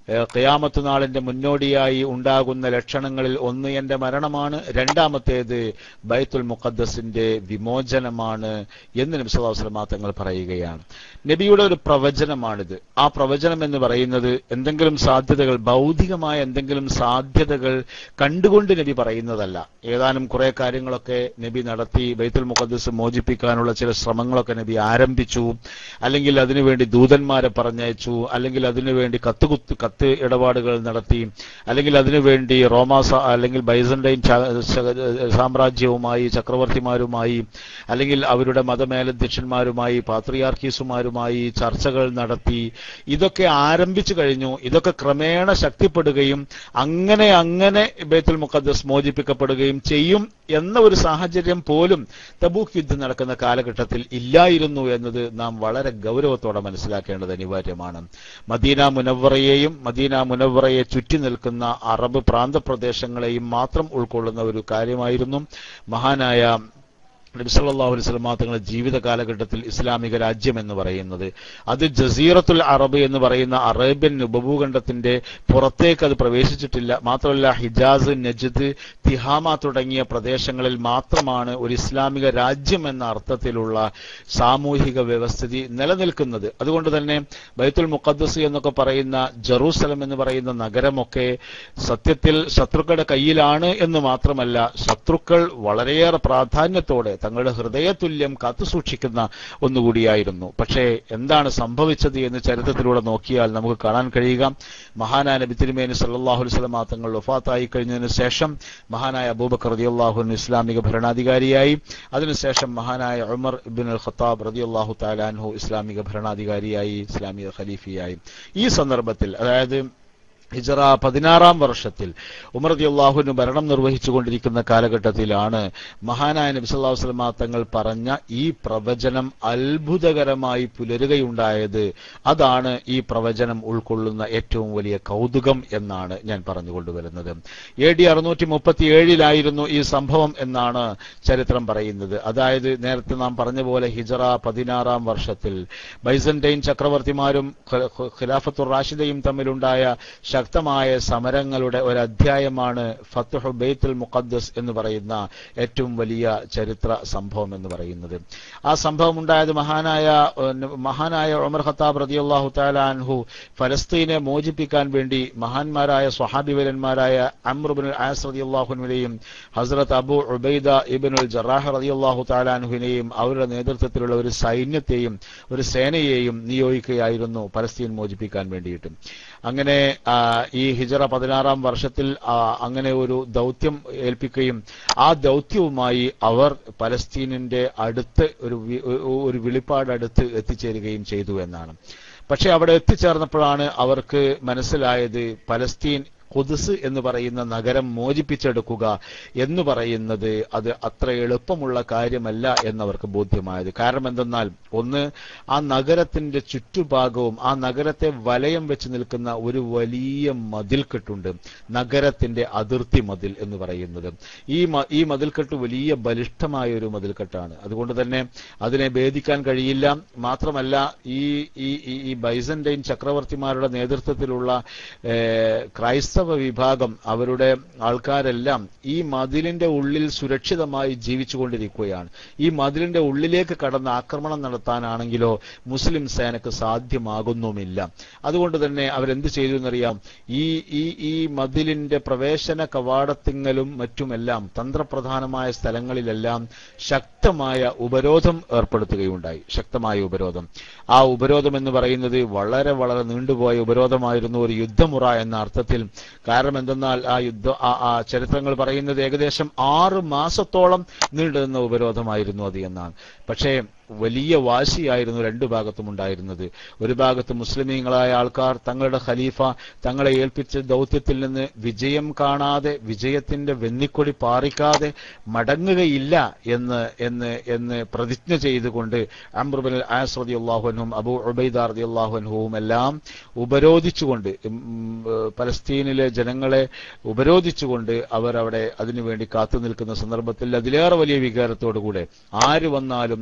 ഖിയാമത്ത് നാളിന്റെ മുന്നോടിയായി ഉണ്ടാകുന്ന ലക്ഷണങ്ങളിൽ ഒന്ന് എന്റെ മരണമാണ് രണ്ടാമത്തേത് ബൈത്തുൽ മുഖദ്ദസിന്റെ വിമോചനമാണ് എന്ന് നബി സല്ലല്ലാഹു അലൈഹി വസല്ലം തങ്ങൾ പറയുകയാണ് നബിയുടെ ഒരു പ്രവചനമാണിത് ആ പ്രവചനം എന്ന് പറയുന്നത് എന്തെങ്കിലും സാധ്യതകൾ ഭൗതികമായ എന്തെങ്കിലും സാധ്യതകൾ കണ്ടുകൊണ്ട് നബി പറയുന്നതല്ല ഏതാനും കുറെ കാര്യങ്ങളൊക്കെ നബി നടത്തി ബൈത്തുൽ മുഖദ്ദസ് മോചിപ്പിക്കാനുള്ള ചില ശ്രമങ്ങളൊക്കെ നബി ആരംഭിച്ചു അല്ലെങ്കിൽ അതിനുവേണ്ടി ദൂതന്മാരെ പറഞ്ഞയച്ചു അല്ലെങ്കിൽ അതിനുവേണ്ടി കത്തുകുത്ത് കത്ത് ഇടപാടുകൾ നടത്തി അല്ലെങ്കിൽ അതിനുവേണ്ടി റോമാസ അല്ലെങ്കിൽ ബൈസന്റൈൻ ച- ച- സാമ്രാജ്യവുമായി ചക്രവർത്തിമാരുമായി അല്ലെങ്കിൽ അവരുടെ മതമേലധ്യക്ഷന്മാരുമായി പാത്രിയാർക്കീസുമാരുമായി ചർച്ചകൾ നടത്തി ഇതൊക്കെ ആരംഭിച്ചു കഴിഞ്ഞു ഇതൊക്കെ ക്രമേണ ശക്തിപ്പെടുകയും അങ്ങനെ അങ്ങനെ ബേത്തുൽ മുഖദ്ദസ് മോചിപ്പിക്കപ്പെടുകയും ചെയ്യും എന്ന ഒരു സാഹചര്യം പോലും തബൂക്ക് യുദ്ധം നടക്കുന്ന കാലഘട്ടത്തിൽ ഇല്ലായിരുന്നു എന്നത് നാം വളരെ ഗൗരവത്തോടെ മനസ്സിലാക്കേണ്ടത് അനിവാര്യമാണ് മദീന മുനവറയെയും മദീന മുനവറയെ ചുറ്റി നിൽക്കുന്ന അറബ് പ്രാന്തപ്രദേശങ്ങളെയും മാത്രം ഉൾക്കൊള്ളുന്ന ഒരു കാര്യമായിരുന്നു മഹാനായ നബി സല്ലല്ലാഹു അലൈഹി വസല്ലം തങ്ങളുടെ ജീവിത കാലഘട്ടത്തിൽ ഇസ്ലാമിക രാജ്യം എന്ന് പറയുന്നത് അത് ജസീറത്തുൽ അറബ് എന്ന് പറയുന്ന അറേബ്യൻ ഉപഭൂഖണ്ഡത്തിന്റെ പുറത്തേക്ക് അത് പ്രവേശിച്ചിട്ടില്ല മാത്രമല്ല ഹിജാസ് നജ്ദ് തിഹാമ തുടങ്ങിയ പ്രദേശങ്ങളിൽ മാത്രമാണ് ഒരു ഇസ്ലാമിക രാജ്യം എന്ന അർത്ഥത്തിലുള്ള സാമൂഹിക വ്യവസ്ഥിതി നിലനിൽക്കുന്നത് അതുകൊണ്ട് തന്നെ ബൈത്തുൽ മുഖദ്ദസ് എന്നൊക്കെ പറയുന്ന ജെറൂസലം എന്ന് പറയുന്ന നഗരമൊക്കെ സത്യത്തിൽ ശത്രുക്കളുടെ കയ്യിലാണ് എന്ന് മാത്രമല്ല ശത്രുക്കൾ വളരെയേറെ പ്രാധാന്യത്തോടെ തങ്ങളുടെ ഹൃദയതുല്യം കാത്തുസൂക്ഷിക്കുന്ന ഒന്നുകൂടിയായിരുന്നു പക്ഷേ എന്താണ് സംഭവിച്ചത് എന്ന് ചരിത്രത്തിലൂടെ നോക്കിയാൽ നമുക്ക് കാണാൻ കഴിയുക മഹാനായ നബി തിരുമേനി സല്ലല്ലാഹു അലൈഹി വസല്ലം തങ്ങൾ വഫാത്തായി കഴിഞ്ഞതിന് ശേഷം മഹാനായ അബൂബക്കർ റളിയല്ലാഹു അൻഹു ഇസ്ലാമിക ഭരണാധികാരിയായി അതിനുശേഷം മഹാനായ ഉമർ ഇബ്ൻ അൽ ഖത്താബ് റളിയല്ലാഹു തആല അൻഹു ഇസ്ലാമിക ഭരണാധികാരിയായി ഇസ്ലാമിക ഖലീഫയായി ഈ സന്ദർഭത്തിൽ അതായത് ഹിജറ പതിനാറാം വർഷത്തിൽ ഉമർ റളിയല്ലാഹുവിന് ഭരണം നിർവഹിച്ചുകൊണ്ടിരിക്കുന്ന കാലഘട്ടത്തിലാണ് മഹാനായ നബി സല്ലല്ലാഹു അലൈഹി വസല്ലം തങ്ങൾ പറഞ്ഞ ഈ പ്രവചനം അത്ഭുതകരമായി പുലരുകയുണ്ടായത് അതാണ് ഈ പ്രവചനം ഉൾക്കൊള്ളുന്ന ഏറ്റവും വലിയ കൗതുകം എന്നാണ് ഞാൻ പറഞ്ഞുകൊണ്ടുവരുന്നത് എ ഡി അറുന്നൂറ്റി മുപ്പത്തി ഏഴിലായിരുന്നു ഈ സംഭവം എന്നാണ് ചരിത്രം പറയുന്നത് അതായത് നേരത്തെ നാം പറഞ്ഞ പോലെ ഹിജറ പതിനാറാം വർഷത്തിൽ ബൈസന്റൈൻ ചക്രവർത്തിമാരും ഖ- ഖ- ഖിലാഫത്തുർ റാഷിദയും തമ്മിലുണ്ടായ ശക്തമായ സമരങ്ങളുടെ ഒരു അധ്യായമാണ് ഫത്തുഹ് ബെയ്ത്തുൽ മുഖദ്ദസ് എന്ന് പറയുന്ന ഏറ്റവും വലിയ ചരിത്ര സംഭവം എന്ന് പറയുന്നത് ആ സംഭവം ഉണ്ടായത് മഹാനായ ഏഹ്, മഹാനായ ഉമർ ഖത്താബ് റളിയല്ലാഹു തആല അൻഹു ഫലസ്തീനെ മോചിപ്പിക്കാൻ വേണ്ടി മഹാന്മാരായ സ്വഹാബിവരന്മാരായ അമ്രുബിൻ ആസ് റളിയല്ലാഹുവിനെയും ഹസ്രത്ത് അബു ഉബൈദ ഇബ്നുൽ ജറാഹ് റളിയല്ലാഹു തആല അൻഹുവിനെയും അവരുടെ നേതൃത്വത്തിലുള്ള ഒരു സൈന്യത്തെയും ഒരു സേനയെയും നിയോഗിക്കുകയായിരുന്നു പലസ്തീൻ മോചിപ്പിക്കാൻ വേണ്ടിയിട്ട് അങ്ങനെ ആ, ഈ ഹിജറ പതിനാറാം വർഷത്തിൽ ആ, അങ്ങനെ ഒരു ദൗത്യം ഏൽപ്പിക്കുകയും ആ ദൗത്യവുമായി അവർ പലസ്തീനിന്റെ അടുത്ത് ഒരു വി- ഒരു വെളിപ്പാട് അടുത്ത് എത്തിച്ചേരുകയും ചെയ്തു എന്നാണ് പക്ഷെ അവിടെ എത്തിച്ചേർന്നപ്പോഴാണ് അവർക്ക് മനസ്സിലായത് പലസ്തീൻ ഖുദ്സ് എന്ന് പറയുന്ന നഗരം മോചിപ്പിച്ചെടുക്കുക എന്ന് പറയുന്നത് അത് അത്ര എളുപ്പമുള്ള കാര്യമല്ല എന്നവർക്ക് ബോധ്യമായത് കാരണം എന്തെന്നാൽ ഒന്ന് ആ നഗരത്തിന്റെ ചുറ്റുഭാഗവും ആ നഗരത്തെ വലയം വെച്ച് നിൽക്കുന്ന ഒരു വലിയ മതിൽക്കെട്ടുണ്ട് നഗരത്തിന്റെ അതിർത്തി മതിൽ എന്ന് പറയുന്നത് ഈ മ- ഈ മതിൽക്കെട്ട് വലിയ ബലിഷ്ഠമായ ഒരു മതിൽക്കെട്ടാണ് അതുകൊണ്ട് തന്നെ അതിനെ ഭേദിക്കാൻ കഴിയില്ല മാത്രമല്ല ഈ ഈ ഈ- ഈ ബൈസന്റൈൻ ചക്രവർത്തിമാരുടെ നേതൃത്വത്തിലുള്ള ഏഹ്, ക്രൈസ്തവ വിഭാഗം അവരുടെ ആൾക്കാരെല്ലാം ഈ മതിലിന്റെ ഉള്ളിൽ സുരക്ഷിതമായി ജീവിച്ചുകൊണ്ടിരിക്കുകയാണ് ഈ മതിലിന്റെ ഉള്ളിലേക്ക് കടന്ന് ആക്രമണം നടത്താനാണെങ്കിലോ മുസ്ലിം സേനക്ക് സാധ്യമാകുന്നുമില്ല അതുകൊണ്ട് തന്നെ അവരെന്ത് ചെയ്തു എന്നറിയാം ഈ ഈ ഈ മതിലിന്റെ പ്രവേശന കവാടത്തിങ്ങലും മറ്റുമെല്ലാം തന്ത്രപ്രധാനമായ സ്ഥലങ്ങളിലെല്ലാം ശക്തമായ ഉപരോധം ഏർപ്പെടുത്തുകയുണ്ടായി ശക്തമായ ഉപരോധം ആ ഉപരോധം എന്ന് പറയുന്നത് വളരെ വളരെ നീണ്ടുപോയ ഉപരോധമായിരുന്നു ഒരു യുദ്ധമുറ എന്ന അർത്ഥത്തിൽ കാരണം എന്തെന്നാൽ ആ യുദ്ധ ആ- ആ ചരിത്രങ്ങൾ പറയുന്നത് ഏകദേശം ആറ് മാസത്തോളം നീണ്ടുനിന്ന ഉപരോധമായിരുന്നു അത് എന്നാണ് പക്ഷേ വലിയ വാശിയായിരുന്നു രണ്ടു ഭാഗത്തും ഉണ്ടായിരുന്നത് ഒരു ഭാഗത്ത് മുസ്ലിമീങ്ങളായ ആൾക്കാർ തങ്ങളുടെ ഖലീഫ തങ്ങളെ ഏൽപ്പിച്ച ദൗത്യത്തിൽ നിന്ന് വിജയം കാണാതെ വിജയത്തിന്റെ വെന്നിക്കൊടി പാറിക്കാതെ മടങ്ങുകയില്ല എന്ന് എന്ന് എന്ന് പ്രതിജ്ഞ ചെയ്തുകൊണ്ട് അമ്രുബിൻ ആസ് റളിയല്ലാഹുവിനും അബൂ ഉബൈദ റളിയല്ലാഹുവിനും എല്ലാം ഉപരോധിച്ചുകൊണ്ട് ഉം, ഏഹ്, പലസ്തീനിലെ ജനങ്ങളെ ഉപരോധിച്ചുകൊണ്ട് അവർ അവിടെ അതിനുവേണ്ടി കാത്തു നിൽക്കുന്ന സന്ദർഭത്തിൽ അതിലേറെ വലിയ വികാരത്തോടുകൂടെ ആര് വന്നാലും തങ്ങളുടെ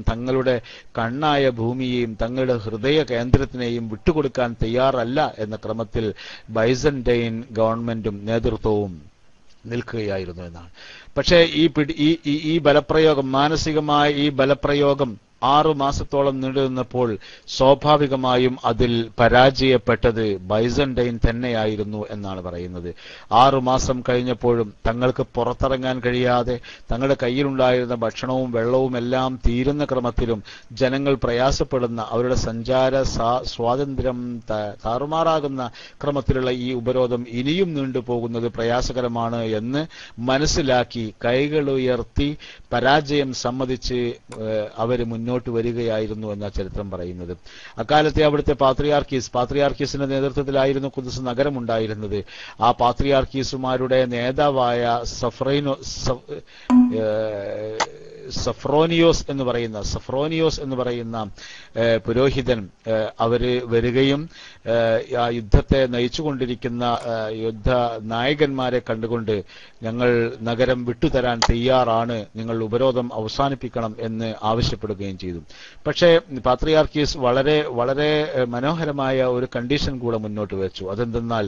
തങ്ങളുടെ കണ്ണായ ഭൂമിയെയും തങ്ങളുടെ ഹൃദയ കേന്ദ്രത്തിനെയും വിട്ടുകൊടുക്കാൻ തയ്യാറല്ല എന്ന ക്രമത്തിൽ ബൈസന്റൈൻ ഗവൺമെന്റും നേതൃത്വവും നിൽക്കുകയായിരുന്നു എന്നാണ് പക്ഷേ ഈ പിടി ഈ ഈ- ഈ ബലപ്രയോഗം മാനസികമായ ഈ ബലപ്രയോഗം ആറു മാസത്തോളം നീണ്ടുനിന്നപ്പോൾ സ്വാഭാവികമായും അതിൽ പരാജയപ്പെട്ടത് ബൈസന്റൈൻ തന്നെയായിരുന്നു എന്നാണ് പറയുന്നത് ആറു മാസം കഴിഞ്ഞപ്പോഴും തങ്ങൾക്ക് പുറത്തിറങ്ങാൻ കഴിയാതെ തങ്ങളുടെ കയ്യിലുണ്ടായിരുന്ന ഭക്ഷണവും വെള്ളവും എല്ലാം തീരുന്ന ക്രമത്തിലും ജനങ്ങൾ പ്രയാസപ്പെടുന്ന അവരുടെ സഞ്ചാര സാ- സ്വാതന്ത്ര്യം ത- താറുമാറാകുന്ന ക്രമത്തിലുള്ള ഈ ഉപരോധം ഇനിയും നീണ്ടുപോകുന്നത് പ്രയാസകരമാണ് എന്ന് മനസ്സിലാക്കി കൈകൾ ഉയർത്തി പരാജയം സമ്മതിച്ച് അവർ മുന്നോട്ട് വരികയായിരുന്നു എന്ന ചരിത്രം പറയുന്നത് അക്കാലത്തെ അവിടുത്തെ പാത്രിയാർക്കീസ് പാത്രിയാർക്കീസിന്റെ നേതൃത്വത്തിലായിരുന്നു കുദസ് നഗരം ഉണ്ടായിരുന്നത് ആ പാത്രിയാർക്കീസുമാരുടെ നേതാവായ സഫ്രൈനോ സഫ്- ഏഹ് സഫ്രോനിയോസ് എന്ന് പറയുന്ന സഫ്രോനിയോസ് എന്ന് പറയുന്ന ഏഹ് പുരോഹിതൻ ഏഹ് അവര് വരികയും ഏഹ് ആ യുദ്ധത്തെ നയിച്ചുകൊണ്ടിരിക്കുന്ന ഏഹ് യുദ്ധ നായകന്മാരെ കണ്ടുകൊണ്ട് ഞങ്ങൾ നഗരം വിട്ടുതരാൻ തയ്യാറാണ് നിങ്ങൾ ഉപരോധം അവസാനിപ്പിക്കണം എന്ന് ആവശ്യപ്പെടുകയും ചെയ്തു പക്ഷേ പാത്രിയാർക്കീസ് വളരെ വളരെ ഏഹ് മനോഹരമായ ഒരു കണ്ടീഷൻ കൂടെ മുന്നോട്ട് വെച്ചു അതെന്തെന്നാൽ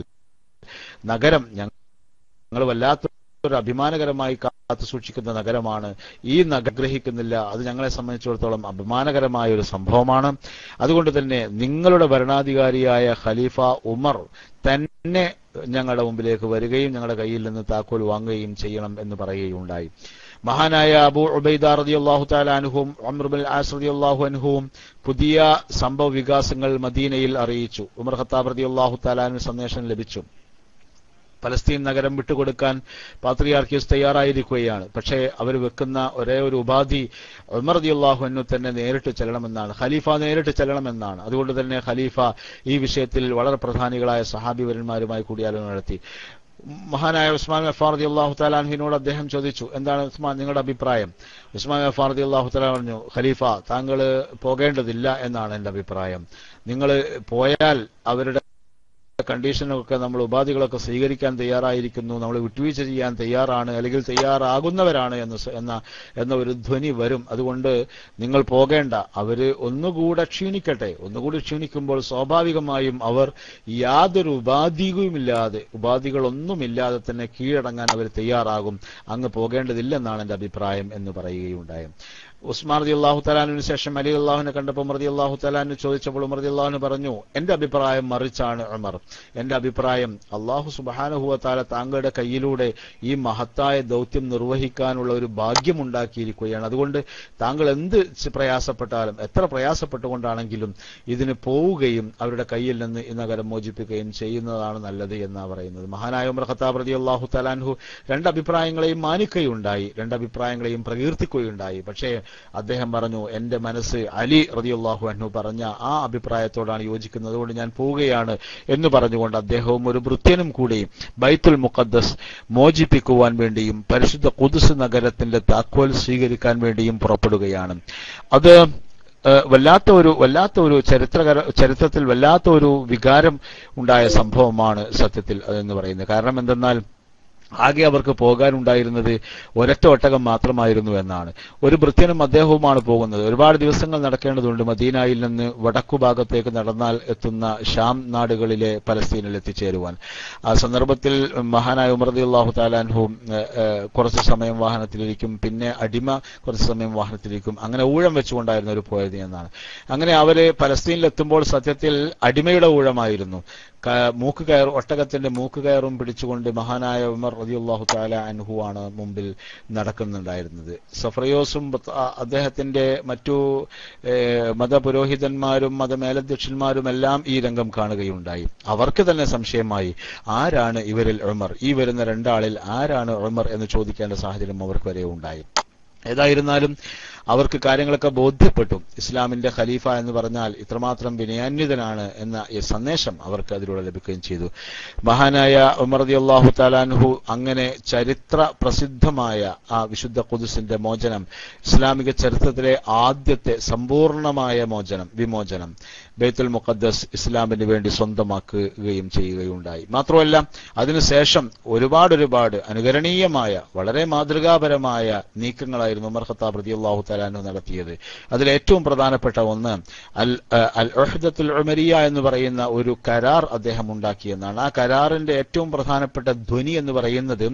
നഗരം ഞങ്ങൾ വല്ലാത്ത ഒരു അഭിമാനകരമായി കാത്തു സൂക്ഷിക്കുന്ന നഗരമാണ് ഈ നഗരം ഗ്രഹിക്കുന്നില്ല അത് ഞങ്ങളെ സംബന്ധിച്ചിടത്തോളം അഭിമാനകരമായ ഒരു സംഭവമാണ് അതുകൊണ്ട് തന്നെ നിങ്ങളുടെ ഭരണാധികാരിയായ ഖലീഫ ഉമർ തന്നെ ഞങ്ങളുടെ മുമ്പിലേക്ക് വരികയും ഞങ്ങളുടെ കയ്യിൽ നിന്ന് താക്കോൽ വാങ്ങുകയും ചെയ്യണം എന്ന് പറയുകയുണ്ടായി മഹാനായ അബൂ ഉബൈദ റളിയല്ലാഹു തആല അൻഹുവും അംർ ബിൻ ആസ് റളിയല്ലാഹു അൻഹുവും പുതിയ സംഭവ വികാസങ്ങൾ മദീനയിൽ അറിയിച്ചു ഉമർ ഖത്താബ് റളിയല്ലാഹു തആല അൻഹു സന്ദേശം ലഭിച്ചു പലസ്തീൻ നഗരം വിട്ടുകൊടുക്കാൻ പാത്രിയാർക്കീസ് തയ്യാറായിരിക്കുകയാണ് പക്ഷേ അവർ വെക്കുന്ന ഒരേ ഒരു ഉപാധി ഉമർ റളിയല്ലാഹു അൻഹു തന്നെ നേരിട്ട് ചെല്ലണമെന്നാണ് ഖലീഫ നേരിട്ട് ചെല്ലണമെന്നാണ് അതുകൊണ്ട് തന്നെ ഖലീഫ ഈ വിഷയത്തിൽ വളരെ പ്രധാനികളായ സഹാബിവരന്മാരുമായി കൂടിയാലോചന നടത്തി മഹാനായ ഉസ്മാൻ ഗഫാർദി അള്ളാഹു താലാൻഹിനോട് അദ്ദേഹം ചോദിച്ചു എന്താണ് ഉസ്മാൻ നിങ്ങളുടെ അഭിപ്രായം ഉസ്മാൻ ഗഫാർദി അള്ളാഹു താല പറഞ്ഞു ഖലീഫ താങ്കൾ പോകേണ്ടതില്ല എന്നാണ് എന്റെ അഭിപ്രായം നിങ്ങൾ പോയാൽ അവരുടെ കണ്ടീഷനൊക്കെ നമ്മൾ ഉപാധികളൊക്കെ സ്വീകരിക്കാൻ തയ്യാറായിരിക്കുന്നു നമ്മൾ വിട്ടുവീഴ്ച ചെയ്യാൻ തയ്യാറാണ് അല്ലെങ്കിൽ തയ്യാറാകുന്നവരാണ് എന്ന് സ- എന്ന എന്ന ഒരു ധ്വനി വരും അതുകൊണ്ട് നിങ്ങൾ പോകേണ്ട അവര് ഒന്നുകൂടെ ക്ഷീണിക്കട്ടെ ഒന്നുകൂടി ക്ഷീണിക്കുമ്പോൾ സ്വാഭാവികമായും അവർ യാതൊരു ഉപാധികളുമില്ലാതെ ഉപാധികളൊന്നുമില്ലാതെ തന്നെ കീഴടങ്ങാൻ അവർ തയ്യാറാകും അങ്ങ് പോകേണ്ടതില്ലെന്നാണ് എന്റെ അഭിപ്രായം എന്ന് പറയുകയുണ്ടായി ഉസ്മാൻ റതി അള്ളാഹു തലാനു ശേഷം അലി അള്ളാഹുവിനെ കണ്ടപ്പോൾ മർദി അള്ളാഹു തലാനു ചോദിച്ചപ്പോൾ മർദി അള്ളാഹുന് പറഞ്ഞു എന്റെ അഭിപ്രായം മറിച്ചാണ് ഉമർ എന്റെ അഭിപ്രായം അള്ളാഹു സുബാനുഹുവ താല താങ്കളുടെ കയ്യിലൂടെ ഈ മഹത്തായ ദൗത്യം നിർവഹിക്കാനുള്ള ഒരു ഭാഗ്യം ഉണ്ടാക്കിയിരിക്കുകയാണ് അതുകൊണ്ട് താങ്കൾ എന്ത് ചെ- പ്രയാസപ്പെട്ടാലും എത്ര പ്രയാസപ്പെട്ടുകൊണ്ടാണെങ്കിലും ഇതിന് പോവുകയും അവരുടെ കയ്യിൽ നിന്ന് ഈ നഗരം മോചിപ്പിക്കുകയും ചെയ്യുന്നതാണ് നല്ലത് എന്നാ പറയുന്നത് മഹാനായ ഉമർ ഖത്താബ് റതി അള്ളാഹു തലാൻഹു രണ്ട് അഭിപ്രായങ്ങളെയും മാനിക്കുകയുണ്ടായി രണ്ട് അഭിപ്രായങ്ങളെയും പ്രകീർത്തിക്കുകയുണ്ടായി പക്ഷേ അദ്ദേഹം പറഞ്ഞു എന്റെ മനസ്സ് അലി റതിയുള്ളാഹു അൻഹു പറഞ്ഞ ആ അഭിപ്രായത്തോടാണ് യോജിക്കുന്നത് അതുകൊണ്ട് ഞാൻ പോവുകയാണ് എന്ന് പറഞ്ഞുകൊണ്ട് അദ്ദേഹവും ഒരു ഭൃത്യനും കൂടി ബൈത്തുൽ മുഖദ്ദസ് മോചിപ്പിക്കുവാൻ വേണ്ടിയും പരിശുദ്ധ കുദുസ് നഗരത്തിന്റെ താക്കോൽ സ്വീകരിക്കാൻ വേണ്ടിയും പുറപ്പെടുകയാണ് അത് ഏഹ് വല്ലാത്ത ഒരു വല്ലാത്ത ഒരു ചരിത്രകര ചരിത്രത്തിൽ വല്ലാത്ത ഒരു വികാരം ഉണ്ടായ സംഭവമാണ് സത്യത്തിൽ അതെന്ന് പറയുന്നത് കാരണം എന്തെന്നാൽ ആകെ അവർക്ക് പോകാനുണ്ടായിരുന്നത് ഒരൊറ്റ ഒട്ടകം മാത്രമായിരുന്നു എന്നാണ് ഒരു ഭൃത്യനും അദ്ദേഹവുമാണ് പോകുന്നത് ഒരുപാട് ദിവസങ്ങൾ നടക്കേണ്ടതുണ്ട് മദീനയിൽ നിന്ന് വടക്കു ഭാഗത്തേക്ക് നടന്നാൽ എത്തുന്ന ഷാം നാടുകളിലെ പലസ്തീനിൽ എത്തിച്ചേരുവാൻ ആ സന്ദർഭത്തിൽ മഹാനായ ഉമർദി അള്ളാഹു താലാൻഹും കുറച്ച് സമയം വാഹനത്തിലിരിക്കും പിന്നെ അടിമ കുറച്ച് സമയം വാഹനത്തിലിരിക്കും അങ്ങനെ ഊഴം വെച്ചുകൊണ്ടായിരുന്നു ഒരു പോയത് എന്നാണ് അങ്ങനെ അവര് പലസ്തീനിൽ എത്തുമ്പോൾ സത്യത്തിൽ അടിമയുടെ ഊഴമായിരുന്നു ക- മൂക്ക് കയർ ഒട്ടകത്തിന്റെ മൂക്ക് കയറും പിടിച്ചുകൊണ്ട് മഹാനായ ഉമർ റളിയല്ലാഹു തആല അൻഹു ആണ് മുമ്പിൽ നടക്കുന്നുണ്ടായിരുന്നത് സഫറയോസും ബത്ത- ആ- അദ്ദേഹത്തിന്റെ മറ്റു ഏഹ്, മതപുരോഹിതന്മാരും മതമേലധ്യക്ഷന്മാരും എല്ലാം ഈ രംഗം കാണുകയുണ്ടായി അവർക്ക് തന്നെ സംശയമായി ആരാണ് ഇവരിൽ ഉമർ ഈ വരുന്ന രണ്ടാളിൽ ആരാണ് ഉമർ എന്ന് ചോദിക്കേണ്ട സാഹചര്യം അവർക്ക് വരെ ഉണ്ടായി ഏതായിരുന്നാലും അവർക്ക് കാര്യങ്ങളൊക്കെ ബോധ്യപ്പെട്ടു ഇസ്ലാമിന്റെ ഖലീഫ എന്ന് പറഞ്ഞാൽ ഇത്രമാത്രം വിനയാന്വിതനാണ് എന്ന ഈ സന്ദേശം അവർക്ക് അതിലൂടെ ലഭിക്കുകയും ചെയ്തു മഹാനായ ഉമർ അള്ളാഹു താലാൻഹു അങ്ങനെ ചരിത്ര പ്രസിദ്ധമായ ആ വിശുദ്ധ കുദുസിന്റെ മോചനം ഇസ്ലാമിക ചരിത്രത്തിലെ ആദ്യത്തെ സമ്പൂർണമായ മോചനം വിമോചനം ബൈത്തുൽ മുഖദ്ദസ് ഇസ്ലാമിന് വേണ്ടി സ്വന്തമാക്കുകയും ചെയ്യുകയുണ്ടായി മാത്രമല്ല അതിനുശേഷം ഒരുപാട് ഒരുപാട് അനുകരണീയമായ വളരെ മാതൃകാപരമായ നീക്കങ്ങളായിരുന്നു കരാറുകളായിരുന്നു ഉമർ ഖത്താബ് റളിയല്ലാഹു തആലാനു നടത്തിയത് അതിൽ ഏറ്റവും പ്രധാനപ്പെട്ട ഒന്ന് അൽ അൽ ഉഹ്ദത്തുൽ ഉമരിയ എന്ന് പറയുന്ന ഒരു കരാർ അദ്ദേഹം ഉണ്ടാക്കിയെന്നാണ് ആ കരാറിന്റെ ഏറ്റവും പ്രധാനപ്പെട്ട ധ്വനി എന്ന് പറയുന്നത്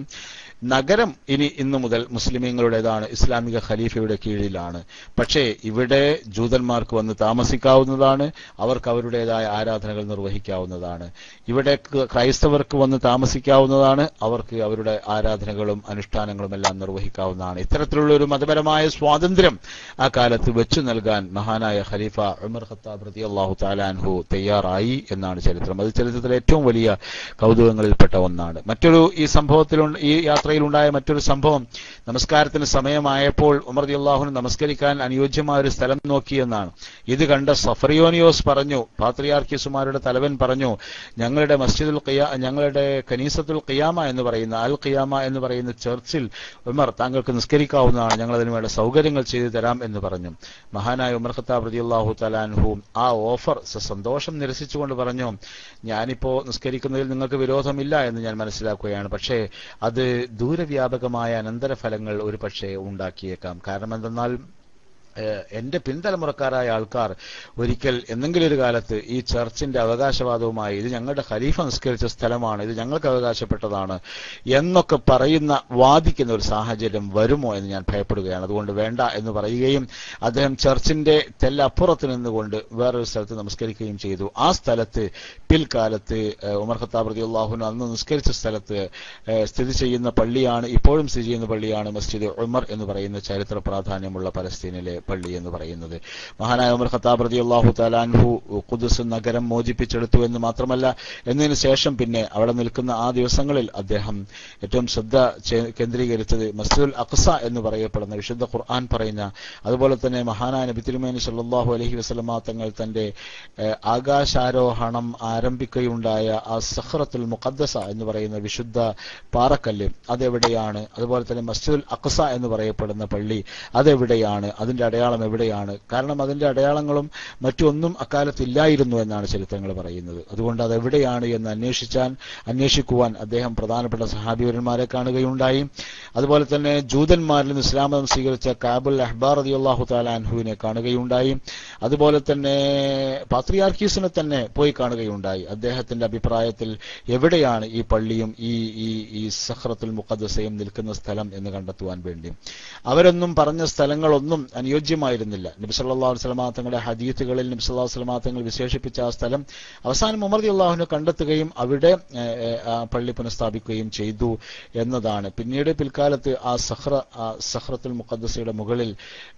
നഗരം ഇനി ഇന്നു മുതൽ മുസ്ലിമീങ്ങളുടേതാണ് ഇസ്ലാമിക ഖലീഫയുടെ കീഴിലാണ് പക്ഷേ ഇവിടെ ജൂതന്മാർക്ക് വന്ന് താമസിക്കാവുന്നതാണ് അവർക്ക് അവരുടേതായ ആരാധനകൾ നിർവഹിക്കാവുന്നതാണ് ഇവിടെ ക- ക്രൈസ്തവർക്ക് വന്ന് താമസിക്കാവുന്നതാണ് അവർക്ക് അവരുടെ ആരാധനകളും അനുഷ്ഠാനങ്ങളും എല്ലാം നിർവഹിക്കാവുന്നതാണ് ഇത്തരത്തിലുള്ള ഒരു മതപരമായ സ്വാതന്ത്ര്യം ആ കാലത്ത് വെച്ചു നൽകാൻ മഹാനായ ഖലീഫ ഉമർ ഖത്താബ് റതി അള്ളാഹു താലാൻഹു തയ്യാറായി എന്നാണ് ചരിത്രം അത് ചരിത്രത്തിലെ ഏറ്റവും വലിയ കൗതുകങ്ങളിൽപ്പെട്ട ഒന്നാണ് മറ്റൊരു ഈ സംഭവത്തിൽ ഈ യാത്രയിലുണ്ടായ മറ്റൊരു സംഭവം നമസ്കാരത്തിന് സമയമായപ്പോൾ ഉമർ റതി അള്ളാഹുന് നമസ്കരിക്കാൻ അനുയോജ്യമായ ഒരു സ്ഥലം നോക്കിയെന്നാണ് ഇത് കണ്ട സഫറിയോനിയോസ് പറഞ്ഞു പാത്രിയാർക്കീസുമാരുടെ തലവൻ പറഞ്ഞു ഞങ്ങളുടെ മസ്ജിദുൽ ഖിയാ ഞങ്ങളുടെ കനീസത്തുൽ ഖിയാമ എന്ന് പറയുന്ന അൽ ഖിയാമ എന്ന് പറയുന്ന ചർച്ചിൽ ഉമർ താങ്കൾക്ക് നിസ്കരിക്കാവുന്നതാണ് ഞങ്ങൾ അതിന് വേണ്ട സൗകര്യങ്ങൾ ചെയ്തു തരാം എന്ന് പറഞ്ഞു മഹാനായ ഉമർ ഖത്താബ് റളിയല്ലാഹു തലാൻഹു ആ ഓഫർ സന്തോഷം നിരസിച്ചുകൊണ്ട് പറഞ്ഞു ഞാനിപ്പോ നിസ്കരിക്കുന്നതിൽ നിങ്ങൾക്ക് വിരോധമില്ല എന്ന് ഞാൻ മനസ്സിലാക്കുകയാണ് പക്ഷേ അത് ദൂരവ്യാപകമായ അനന്തരഫലങ്ങൾ ഒരു പക്ഷേ ഉണ്ടാക്കിയേക്കാം കാരണം എന്തെന്നാൽ ഏഹ് എന്റെ പിൻതലമുറക്കാരായ ആൾക്കാർ ഒരിക്കൽ എന്തെങ്കിലും ഒരു കാലത്ത് ഈ ചർച്ചിന്റെ അവകാശവാദവുമായി ഇത് ഞങ്ങളുടെ ഖലീഫ നിസ്കരിച്ച സ്ഥലമാണ് ഇത് ഞങ്ങൾക്ക് അവകാശപ്പെട്ടതാണ് എന്നൊക്കെ പറയുന്ന വാദിക്കുന്ന ഒരു സാഹചര്യം വരുമോ എന്ന് ഞാൻ ഭയപ്പെടുകയാണ് അതുകൊണ്ട് വേണ്ട എന്ന് പറയുകയും അദ്ദേഹം ചർച്ചിന്റെ തെല്ലപ്പുറത്ത് നിന്നുകൊണ്ട് വേറൊരു സ്ഥലത്ത് നമസ്കരിക്കുകയും ചെയ്തു ആ സ്ഥലത്ത് പിൽക്കാലത്ത് ഏഹ് ഉമർ ഖത്താബ് റതി അള്ളാഹുന് അന്ന് നിസ്കരിച്ച സ്ഥലത്ത് ഏഹ് സ്ഥിതി ചെയ്യുന്ന പള്ളിയാണ് ഇപ്പോഴും സ്ഥിതി ചെയ്യുന്ന പള്ളിയാണ് മസ്ജിദ് ഉമർ എന്ന് പറയുന്ന ചരിത്ര പ്രാധാന്യമുള്ള പലസ്തീനിലെ പള്ളി എന്ന് പറയുന്നത് മഹാനായ ഉമർ ഖത്താബ് റതി അള്ളാഹു താലാൻഹു ഖുദുസ് നഗരം മോചിപ്പിച്ചെടുത്തു എന്ന് മാത്രമല്ല എന്നതിന് ശേഷം പിന്നെ അവിടെ നിൽക്കുന്ന ആ ദിവസങ്ങളിൽ അദ്ദേഹം ഏറ്റവും ശ്രദ്ധ ചേ- കേന്ദ്രീകരിച്ചത് മസ്ജിദുൽ അഖ്സ എന്ന് പറയപ്പെടുന്ന വിശുദ്ധ ഖുർആൻ പറയുന്ന അതുപോലെ തന്നെ മഹാനായ നബി തിരുമേനി സല്ലല്ലാഹു അലൈഹി വസല്ലമ തങ്ങൾ തന്റെ ഏഹ്, ആകാശാരോഹണം ആരംഭിക്കുകയുണ്ടായ ആ സഹ്റത്തുൽ മുഖദ്ദസ എന്ന് പറയുന്ന വിശുദ്ധ പാറക്കല്ല് അതെവിടെയാണ് അതുപോലെ തന്നെ മസ്ജിദുൽ അഖ്സ എന്ന് പറയപ്പെടുന്ന പള്ളി അതെവിടെയാണ് അതിന്റെ അടയാളം എവിടെയാണ് കാരണം അതിന്റെ അടയാളങ്ങളും മറ്റൊന്നും അക്കാലത്ത് ഇല്ലായിരുന്നു എന്നാണ് ചരിത്രങ്ങൾ പറയുന്നത് അതുകൊണ്ട് അത് എവിടെയാണ് എന്ന് അന്വേഷിച്ചാൻ അന്വേഷിക്കുവാൻ അദ്ദേഹം പ്രധാനപ്പെട്ട സഹാബിവരന്മാരെ കാണുകയുണ്ടായി അതുപോലെ തന്നെ ജൂതന്മാരിൽ നിന്ന് ഇസ്ലാം മതം സ്വീകരിച്ച കാബുൽ അഹ്ബാർ റളിയല്ലാഹു തആല അൻഹുവിനെ കാണുകയുണ്ടായി അതുപോലെ തന്നെ പാത്രിയാർക്കീസിനെ തന്നെ പോയി കാണുകയുണ്ടായി അദ്ദേഹത്തിന്റെ അഭിപ്രായത്തിൽ എവിടെയാണ് ഈ പള്ളിയും ഈ ഈ ഈ സഹ്റത്തുൽ മുഖദ്സയും നിൽക്കുന്ന സ്ഥലം എന്ന് കണ്ടെത്തുവാൻ വേണ്ടി അവരൊന്നും പറഞ്ഞ സ്ഥലങ്ങളൊന്നും അനുയോജ്യമായിരുന്നില്ല നബി സല്ലല്ലാഹു അലൈഹി വസല്ലമ തങ്ങളുടെ ഹദീത്തുകളിൽ നബി സല്ലല്ലാഹു അലൈഹി വസല്ലമ തങ്ങൾ വിശേഷിപ്പിച്ച ആ സ്ഥലം അവസാനം ഉമർ അള്ളാഹുവിനെ കണ്ടെത്തുകയും അവിടെ ഏഹ്, ഏഹ്, ആ പള്ളി പുനഃസ്ഥാപിക്കുകയും ചെയ്തു എന്നതാണ് പിന്നീട് പിൽക്കാലത്ത് ആ സഹ്റ ആ സഹ്റത്തുൽ മുഖദ്സയുടെ മുകളിൽ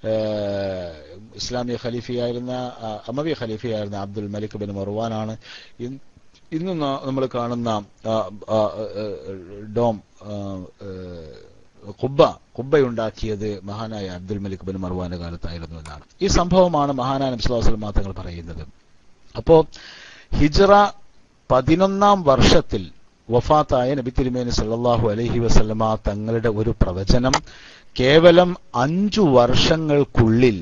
ഏഹ്, ഇസ്ലാമിക ഖലീഫയായിരുന്ന ആ, അമവി ഖലീഫയായിരുന്ന അബ്ദുൽ മലിക് ബിൻ മർവാനാണ് ഇന്ന് ഇന്ന് നമ്മൾ കാണുന്ന ആ, ആ, ഏഹ്, ഡോം ആ, ഏഹ്, കുബ്ബ കുബ്ബയുണ്ടാക്കിയത് മഹാനായ അബ്ദുൽ മലിക് ബിൻ മർവാന്റെ കാലത്തായിരുന്നു എന്നാണ് ഈ സംഭവമാണ് മഹാനായ നബ്സുല്ലാസ്ലം തങ്ങൾ പറയുന്നത് അപ്പോ ഹിജ്റ പതിനൊന്നാം വർഷത്തിൽ വഫാത്തായ നബി തിരുമേനി സല്ലല്ലാഹു അലൈഹി വസല്ലമ തങ്ങളുടെ ഒരു പ്രവചനം കേവലം അഞ്ചു വർഷങ്ങൾക്കുള്ളിൽ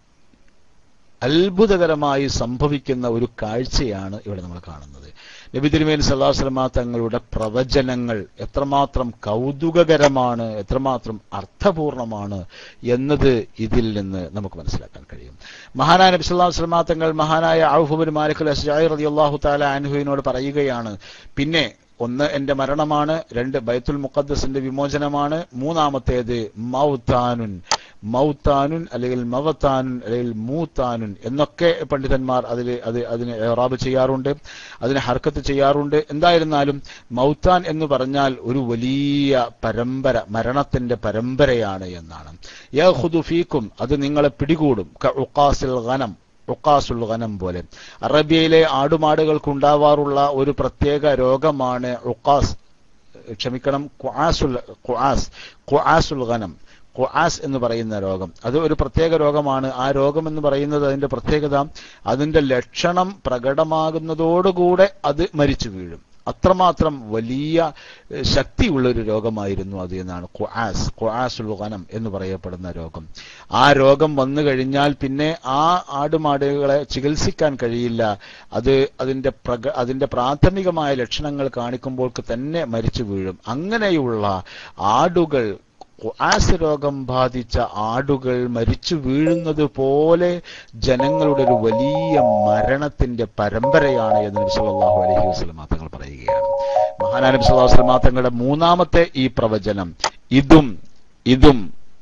അത്ഭുതകരമായി സംഭവിക്കുന്ന ഒരു കാഴ്ചയാണ് ഇവിടെ നമ്മൾ കാണുന്നത് നബി തിരുമേനി സല്ലല്ലാഹു അലൈഹി വസല്ലമ തങ്ങളുടെ പ്രവചനങ്ങൾ എത്രമാത്രം കൗതുകകരമാണ് എത്രമാത്രം അർത്ഥപൂർണമാണ് എന്നത് ഇതിൽ നിന്ന് നമുക്ക് മനസ്സിലാക്കാൻ കഴിയും മഹാനായ നബി സല്ലല്ലാഹു അലൈഹി വസല്ലമ തങ്ങൾ മഹാനായ ഔഫ് ബിൻ മാലിക് അൽ അസ്ജായി റളിയല്ലാഹു തആല അൻഹുവിനോട് പറയുകയാണ് പിന്നെ ഒന്ന് എന്റെ മരണമാണ് രണ്ട് ബൈത്തുൽ മുഖദ്ദസിന്റെ വിമോചനമാണ് മൂന്നാമത്തേത് മൗത്താനുൻ മൗത്താനുൻ അല്ലെങ്കിൽ മവത്താനുൻ അല്ലെങ്കിൽ മൂത്താനുൻ എന്നൊക്കെ പണ്ഡിതന്മാർ അതിൽ അത് അതിന് ഏറാബ് ചെയ്യാറുണ്ട് അതിന് ഹർക്കത്ത് ചെയ്യാറുണ്ട് എന്തായിരുന്നാലും മൗത്താൻ എന്ന് പറഞ്ഞാൽ ഒരു വലിയ പരമ്പര മരണത്തിന്റെ പരമ്പരയാണ് എന്നാണ് യഹുദു ഫീക്കും അത് നിങ്ങളെ പിടികൂടും ക ഉഖാസിൽ ഗനം ഉക്കാസുൽ ഗനം പോലെ അറബിയയിലെ ആടുമാടുകൾക്കുണ്ടാവാറുള്ള ഒരു പ്രത്യേക രോഗമാണ് ഉക്കാസ് ക്ഷമിക്കണം ഖുആസുൽ ഖുആസ് ഖുആസുൽ ഗനം ഖുആസ് എന്ന് പറയുന്ന രോഗം അത് ഒരു പ്രത്യേക രോഗമാണ് ആ രോഗം എന്ന് പറയുന്നത് അതിന്റെ പ്രത്യേകത അതിന്റെ ലക്ഷണം പ്രകടമാകുന്നതോടുകൂടെ അത് മരിച്ചു വീഴും അത്രമാത്രം വലിയ ഏഹ്, ശക്തിയുള്ള ഒരു രോഗമായിരുന്നു അത് എന്നാണ് ഖുആസ് ഖുആസുൽ ഗനം എന്ന് പറയപ്പെടുന്ന രോഗം ആ രോഗം വന്നു കഴിഞ്ഞാൽ പിന്നെ ആ ആടുമാടുകളെ ചികിത്സിക്കാൻ കഴിയില്ല അത് അതിന്റെ പ്രക അതിന്റെ പ്രാഥമികമായ ലക്ഷണങ്ങൾ കാണിക്കുമ്പോൾക്ക് തന്നെ മരിച്ചു വീഴും അങ്ങനെയുള്ള ആടുകൾ ഖുആസ് രോഗം ബാധിച്ച ആടുകൾ മരിച്ചു വീഴുന്നത് പോലെ ജനങ്ങളുടെ ഒരു വലിയ മരണത്തിന്റെ പരമ്പരയാണ് എന്ന് നബി സല്ലല്ലാഹു അലൈഹി വസല്ലം തങ്ങൾ പറയുകയാണ് മഹാനാ നബി സല്ലല്ലാഹു അലൈഹി വസല്ലം തങ്ങളുടെ മൂന്നാമത്തെ ഈ പ്രവചനം ഇതും ഇതും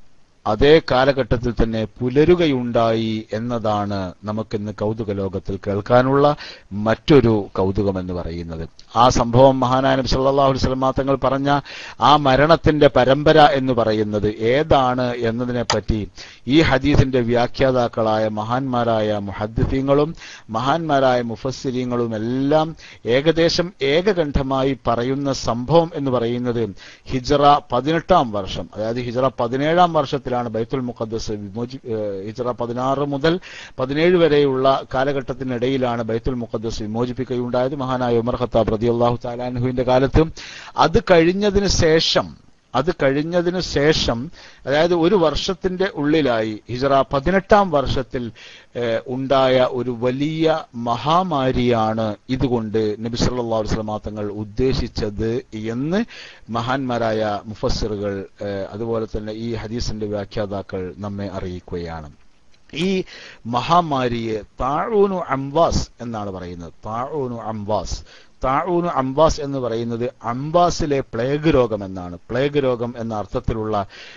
അതേ കാലഘട്ടത്തിൽ തന്നെ പുലരുകയുണ്ടായി എന്നതാണ് നമുക്കിന്ന് കൗതുക ലോകത്തിൽ കേൾക്കാനുള്ള മറ്റൊരു കൗതുകം എന്ന് പറയുന്നത് ആ സംഭവം മഹാനായ നബി സല്ലല്ലാഹു അലൈഹി വസല്ലം തങ്ങൾ പറഞ്ഞ ആ മരണത്തിന്റെ പരമ്പര എന്ന് പറയുന്നത് ഏതാണ് എന്നതിനെ പറ്റി ഈ ഹദീസിന്റെ വ്യാഖ്യാതാക്കളായ മഹാന്മാരായ മുഹദ്ദിഫീങ്ങളും മഹാന്മാരായ മുഫസ്സിരീങ്ങളും എല്ലാം ഏകദേശം ഏകകണ്ഠമായി പറയുന്ന സംഭവം എന്ന് പറയുന്നത് ഹിജറ പതിനെട്ടാം വർഷം അതായത് ഹിജറ പതിനേഴാം വർഷത്തിലാണ് ബൈത്തുൽ മുഖദ്ദസ് വിമോചി ഏഹ് ഹിജറ പതിനാറ് മുതൽ പതിനേഴ് വരെയുള്ള കാലഘട്ടത്തിനിടയിലാണ് ബൈത്തുൽ മുഖദ്ദസ് വിമോചിപ്പിക്കുകയുണ്ടായത് മഹാനായ ഉമർ ഖത്താബ് റളിയല്ലാഹു തആലാൻഹുവിന്റെ കാലത്ത് അത് കഴിഞ്ഞതിന് ശേഷം അത് കഴിഞ്ഞതിന് ശേഷം അതായത് ഒരു വർഷത്തിന്റെ ഉള്ളിലായി ഹിജറ പതിനെട്ടാം വർഷത്തിൽ ഏഹ്, ഉണ്ടായ ഒരു വലിയ മഹാമാരിയാണ് ഇതുകൊണ്ട് നബി സല്ലല്ലാഹു അലൈഹി വസല്ലം തങ്ങൾ ഉദ്ദേശിച്ചത് എന്ന് മഹാന്മാരായ മുഫസ്സിറുകൾ ഏഹ്, അതുപോലെ തന്നെ ഈ ഹദീസിന്റെ വ്യാഖ്യാതാക്കൾ നമ്മെ അറിയിക്കുകയാണ് ഈ മഹാമാരിയെ താഴൂനു അംവാസ് എന്നാണ് പറയുന്നത് താഴൂനു അംവാസ് താഴൂനു അംബാസ് എന്ന് പറയുന്നത് അംബാസിലെ പ്ലേഗ് രോഗം എന്നാണ് പ്ലേഗ് രോഗം എന്ന അർത്ഥത്തിലുള്ള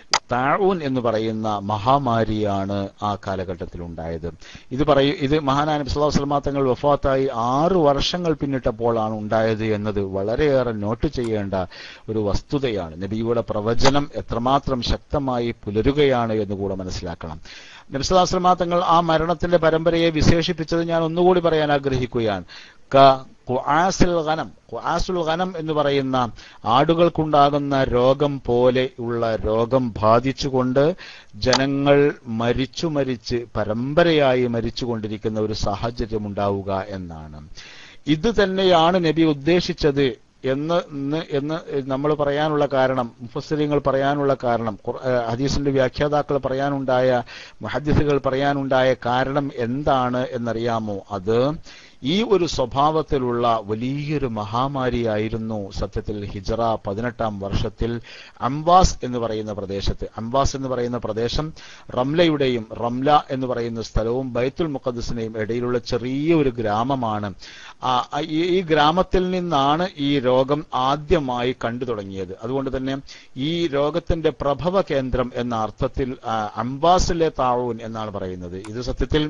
താഴൂൻ എന്ന് പറയുന്ന മഹാമാരിയാണ് ആ കാലഘട്ടത്തിൽ ഉണ്ടായത് ഇത് പറയൂ ഇത് മഹാനായ നബി സല്ലല്ലാഹു അലൈഹി വസല്ലം തങ്ങൾ വഫാത്തായി ആറ് വർഷങ്ങൾ പിന്നിട്ടപ്പോഴാണ് ഉണ്ടായത് എന്നത് വളരെയേറെ നോട്ട് ചെയ്യേണ്ട ഒരു വസ്തുതയാണ് നബിയുടെ പ്രവചനം എത്രമാത്രം ശക്തമായി പുലരുകയാണ് എന്ന് കൂടെ മനസ്സിലാക്കണം നബിസ്വലാസ്ലമാ തങ്ങൾ ആ മരണത്തിന്റെ പരമ്പരയെ വിശേഷിപ്പിച്ചത് ഞാൻ ഒന്നുകൂടി പറയാൻ ആഗ്രഹിക്കുകയാണ് ക ഖുആസുൽ ഖനം ഖുആസുൽ ഖനം എന്ന് പറയുന്ന ആടുകൾക്കുണ്ടാകുന്ന രോഗം പോലെ ഉള്ള രോഗം ബാധിച്ചുകൊണ്ട് ജനങ്ങൾ മരിച്ചു മരിച്ച് പരമ്പരയായി മരിച്ചുകൊണ്ടിരിക്കുന്ന ഒരു സാഹചര്യം ഉണ്ടാവുക എന്നാണ് ഇത് തന്നെയാണ് നബി ഉദ്ദേശിച്ചത് എന്ന് ഇന്ന് എന്ന് നമ്മൾ പറയാനുള്ള കാരണം മുഫസ്സിരിങ്ങൾ പറയാനുള്ള കാരണം ഖുർ- ഏഹ് ഹദീസിന്റെ വ്യാഖ്യാതാക്കൾ പറയാനുണ്ടായ മുഹദ്ദിസുകൾ പറയാനുണ്ടായ കാരണം എന്താണ് എന്നറിയാമോ അത് ഈ ഒരു സ്വഭാവത്തിലുള്ള വലിയൊരു മഹാമാരിയായിരുന്നു സത്യത്തിൽ ഹിജറ പതിനെട്ടാം വർഷത്തിൽ അംവാസ് എന്ന് പറയുന്ന പ്രദേശത്ത് അംവാസ് എന്ന് പറയുന്ന പ്രദേശം റംലയുടെയും റംല എന്ന് പറയുന്ന സ്ഥലവും ബൈത്തുൽ മുഖദ്സിനെയും ഇടയിലുള്ള ചെറിയ ഒരു ഗ്രാമമാണ് ആ, ആ, ഈ ഈ ഗ്രാമത്തിൽ നിന്നാണ് ഈ രോഗം ആദ്യമായി കണ്ടു തുടങ്ങിയത് അതുകൊണ്ട് തന്നെ ഈ രോഗത്തിന്റെ പ്രഭവ കേന്ദ്രം എന്ന അർത്ഥത്തിൽ ആ, അംബാസിലെ താഴൂൻ എന്നാണ് പറയുന്നത് ഇത് സത്യത്തിൽ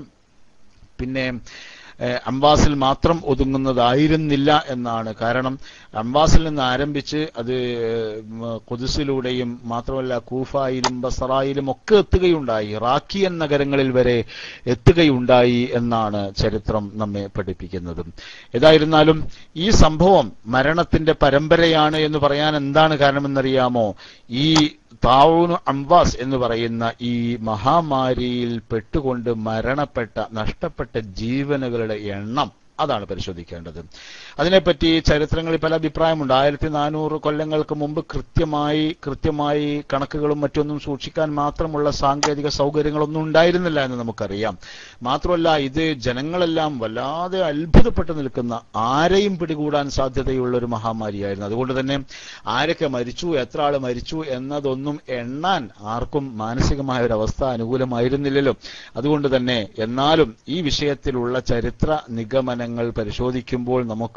പിന്നെ ഏഹ്, അംബാസിൽ മാത്രം ഒതുങ്ങുന്നതായിരുന്നില്ല എന്നാണ് കാരണം അംബാസിൽ നിന്ന് ആരംഭിച്ച് അത് ഉം, ഖുദ്സിലൂടെയും മാത്രമല്ല കൂഫായിലും ബസറായിലും ഒക്കെ എത്തുകയുണ്ടായി ഇറാഖിയൻ നഗരങ്ങളിൽ വരെ എത്തുകയുണ്ടായി എന്നാണ് ചരിത്രം നമ്മെ പഠിപ്പിക്കുന്നത് ഏതായിരുന്നാലും ഈ സംഭവം മരണത്തിന്റെ പരമ്പരയാണ് എന്ന് പറയാൻ എന്താണ് കാരണമെന്നറിയാമോ ഈ താവൂനു അംവാസ് എന്ന് പറയുന്ന ഈ മഹാമാരിയിൽ പെട്ടുകൊണ്ട് മരണപ്പെട്ട നഷ്ടപ്പെട്ട ജീവനുകളുടെ എണ്ണം അതാണ് പരിശോധിക്കേണ്ടത് അതിനെപ്പറ്റി ചരിത്രങ്ങളിൽ പല അഭിപ്രായമുണ്ട് ആയിരത്തി നാനൂറ് കൊല്ലങ്ങൾക്ക് മുമ്പ് കൃത്യമായി കൃത്യമായി കണക്കുകളും മറ്റൊന്നും സൂക്ഷിക്കാൻ മാത്രമുള്ള സാങ്കേതിക സൗകര്യങ്ങളൊന്നും ഉണ്ടായിരുന്നില്ല എന്ന് നമുക്കറിയാം മാത്രമല്ല ഇത് ജനങ്ങളെല്ലാം വല്ലാതെ അത്ഭുതപ്പെട്ടു നിൽക്കുന്ന ആരെയും പിടികൂടാൻ സാധ്യതയുള്ള ഒരു മഹാമാരിയായിരുന്നു അതുകൊണ്ട് തന്നെ ആരൊക്കെ മരിച്ചു എത്ര ആൾ മരിച്ചു എന്നതൊന്നും എണ്ണാൻ ആർക്കും മാനസികമായ ഒരു അവസ്ഥ അനുകൂലമായിരുന്നില്ലല്ലോ അതുകൊണ്ട് തന്നെ എന്നാലും ഈ വിഷയത്തിലുള്ള ചരിത്ര നിഗമനങ്ങൾ പരിശോധിക്കുമ്പോൾ നമുക്ക്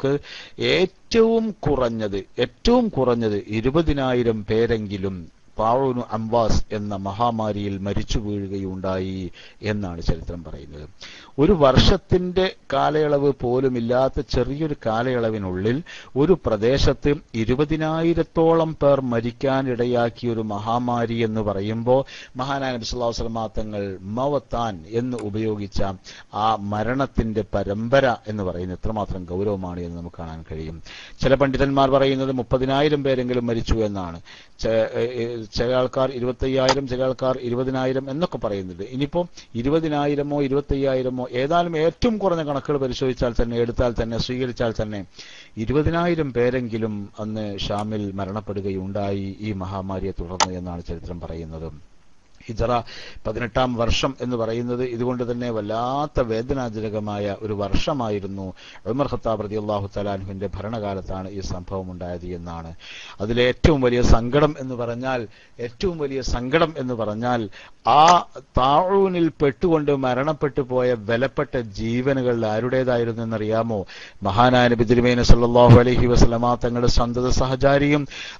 ഏറ്റവും കുറഞ്ഞത് ഏറ്റവും കുറഞ്ഞത് ഇരുപതിനായിരം പേരെങ്കിലും പാഴൂനു അംവാസ് എന്ന മഹാമാരിയിൽ മരിച്ചു വീഴുകയുണ്ടായി എന്നാണ് ചരിത്രം പറയുന്നത് ഒരു വർഷത്തിന്റെ കാലയളവ് പോലുമില്ലാത്ത ചെറിയൊരു കാലയളവിനുള്ളിൽ ഒരു പ്രദേശത്ത് ഇരുപതിനായിരത്തോളം പേർ മരിക്കാൻ ഇടയാക്കിയ ഒരു മഹാമാരി എന്ന് പറയുമ്പോൾ മഹാനായ നബി സല്ലല്ലാഹു അലൈഹി വസല്ലം തങ്ങൾ മവത്താൻ എന്ന് ഉപയോഗിച്ച ആ മരണത്തിന്റെ പരമ്പര എന്ന് പറയുന്നത് എത്രമാത്രം ഗൗരവമാണ് എന്ന് നമുക്ക് കാണാൻ കഴിയും ചില പണ്ഡിതന്മാർ പറയുന്നത് മുപ്പതിനായിരം പേരെങ്കിലും മരിച്ചു എന്നാണ് ചെ- ഏ- ഏ- ചില ആൾക്കാർ ഇരുപത്തയ്യായിരം ചില ആൾക്കാർ ഇരുപതിനായിരം എന്നൊക്കെ പറയുന്നുണ്ട് ഇനിയിപ്പോ ഇരുപതിനായിരമോ ഇരുപത്തയ്യായിരമോ ഏതായാലും ഏറ്റവും കുറഞ്ഞ കണക്കുകൾ പരിശോധിച്ചാൽ തന്നെ എടുത്താൽ തന്നെ സ്വീകരിച്ചാൽ തന്നെ ഇരുപതിനായിരം പേരെങ്കിലും അന്ന് ഷാമിൽ മരണപ്പെടുകയുണ്ടായി ഈ മഹാമാരിയെ തുടർന്ന് എന്നാണ് ചരിത്രം പറയുന്നത് ഹിജറ പതിനെട്ടാം വർഷം എന്ന് പറയുന്നത് ഇതുകൊണ്ട് തന്നെ വല്ലാത്ത വേദനാജനകമായ ഒരു വർഷമായിരുന്നു ഉമർ ഖത്താബ് റതി അള്ളാഹു തലാൻഹുവിന്റെ ഭരണകാലത്താണ് ഈ സംഭവം ഉണ്ടായത് എന്നാണ് അതിലെ ഏറ്റവും വലിയ സങ്കടം എന്ന് പറഞ്ഞാൽ ഏറ്റവും വലിയ സങ്കടം എന്ന് പറഞ്ഞാൽ ആ താഴൂനിൽ പെട്ടുകൊണ്ട് മരണപ്പെട്ടു പോയ ബലപ്പെട്ട ജീവനുകൾ ആരുടേതായിരുന്നു എന്നറിയാമോ മഹാനായ നബി തിരുമേന സല്ലല്ലാഹു അലൈഹി വസല്ലമ തങ്ങളുടെ സന്തത സഹചാരിയും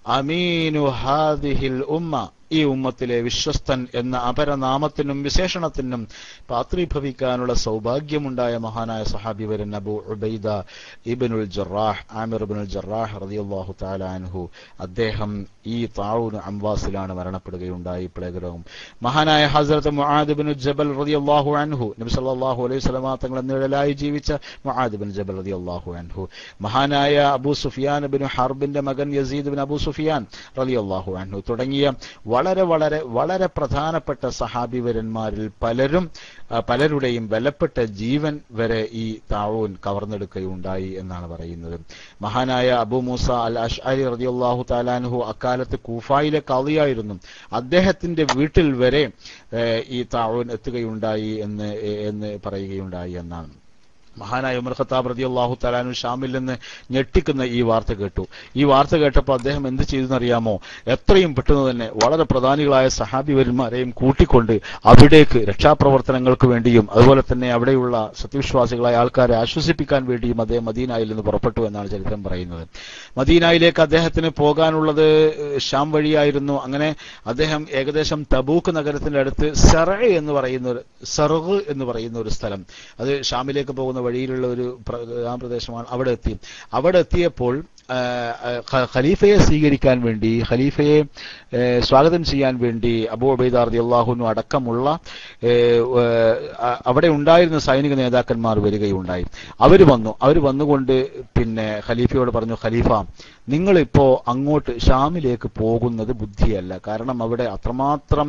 അമീനു ഹാദിഹിൽ ഉമ്മ ഈ ഉമ്മത്തിലെ വിശ്വസ്തൻ എന്ന അപരനാമത്തിനും വിശേഷണത്തിനും പാത്രീഭവിക്കാനുള്ള സൗഭാഗ്യമുണ്ടായ മഹാനായ സഹാബി വരൻ അബു ഉബൈദ ഇബിനുൽ ജറാഹ് ആമിർ ഇബിനുൽ ജറാഹ് റളിയല്ലാഹു തആല അൻഹു അദ്ദേഹം ഈ താഴൂന് അംവാസിലാണ് മരണപ്പെടുകയുണ്ടായി പ്ലേഗ് രോഗം മഹാനായ ഹസ്രത്ത് മുആദ് ബിൻ ജബൽ റളിയല്ലാഹു അൻഹു നബി സല്ലല്ലാഹു അലൈഹി വസല്ലമ തങ്ങളെ നിഴലായി ജീവിച്ച മുആദ് ബിൻ ജബൽ റളിയല്ലാഹു അൻഹു മഹാനായ അബൂ സുഫിയാൻ ബിൻ ഹർബിന്റെ മകൻ യസീദ് ബിൻ അബൂ സുഫിയാൻ റളിയല്ലാഹു അൻഹു തുടങ്ങിയ വളരെ വളരെ വളരെ പ്രധാനപ്പെട്ട സഹാബിവരന്മാരിൽ പലരും ആ, പലരുടെയും ബലപ്പെട്ട ജീവൻ വരെ ഈ താഴൂൻ കവർന്നെടുക്കുകയുണ്ടായി എന്നാണ് പറയുന്നത് മഹാനായ അബു മൂസ അൽ അഷ്അരി റളിയല്ലാഹു താലാൻഹു അക്കാലത്ത് കൂഫായിലെ കളിയായിരുന്നു അദ്ദേഹത്തിന്റെ വീട്ടിൽ വരെ ഏഹ്, ഈ താഴൂൻ എത്തുകയുണ്ടായി എന്ന് എന്ന് പറയുകയുണ്ടായി എന്നാണ് മഹാനായ ഉമർ ഖത്താബ് റതി അള്ളാഹു തലാനു ഷാമിൽ നിന്ന് ഞെട്ടിക്കുന്ന ഈ വാർത്ത കേട്ടു ഈ വാർത്ത കേട്ടപ്പോൾ അദ്ദേഹം എന്ത് ചെയ്തെന്നറിയാമോ എത്രയും പെട്ടെന്ന് തന്നെ വളരെ പ്രധാനികളായ സഹാബിവന്മാരെയും കൂട്ടിക്കൊണ്ട് അവിടേക്ക് രക്ഷാപ്രവർത്തനങ്ങൾക്ക് വേണ്ടിയും അതുപോലെ തന്നെ അവിടെയുള്ള സത്യവിശ്വാസികളായ ആൾക്കാരെ ആശ്വസിപ്പിക്കാൻ വേണ്ടിയും അദ്ദേഹം മദീനായിൽ നിന്ന് പുറപ്പെട്ടു എന്നാണ് ചരിത്രം പറയുന്നത് മദീനായിലേക്ക് അദ്ദേഹത്തിന് പോകാനുള്ളത് ഏഹ്, ഷാം വഴിയായിരുന്നു അങ്ങനെ അദ്ദേഹം ഏകദേശം തബൂക്ക് നഗരത്തിന്റെ അടുത്ത് സെറ എന്ന് പറയുന്ന ഒരു സെർഗ് എന്ന് പറയുന്ന ഒരു സ്ഥലം അത് ഷാമിലേക്ക് പോകുന്ന വഴിയിലുള്ള ഒരു പ്ര- ഗ്രാമപ്രദേശമാണ് അവിടെ എത്തി അവിടെ എത്തിയപ്പോൾ ആ, ആ, ഖ- ഖലീഫയെ സ്വീകരിക്കാൻ വേണ്ടി ഖലീഫയെ ഏ, സ്വാഗതം ചെയ്യാൻ വേണ്ടി അബൂ ഉബൈദ റളിയല്ലാഹുനു അടക്കമുള്ള ഏ, ഏ, അ- അവിടെ ഉണ്ടായിരുന്ന സൈനിക നേതാക്കന്മാർ വരികയുണ്ടായി അവർ വന്നു അവർ വന്നുകൊണ്ട് പിന്നെ ഖലീഫയോട് പറഞ്ഞു ഖലീഫ നിങ്ങളിപ്പോ അങ്ങോട്ട് ഷാമിലേക്ക് പോകുന്നത് ബുദ്ധിയല്ല കാരണം അവിടെ അത്രമാത്രം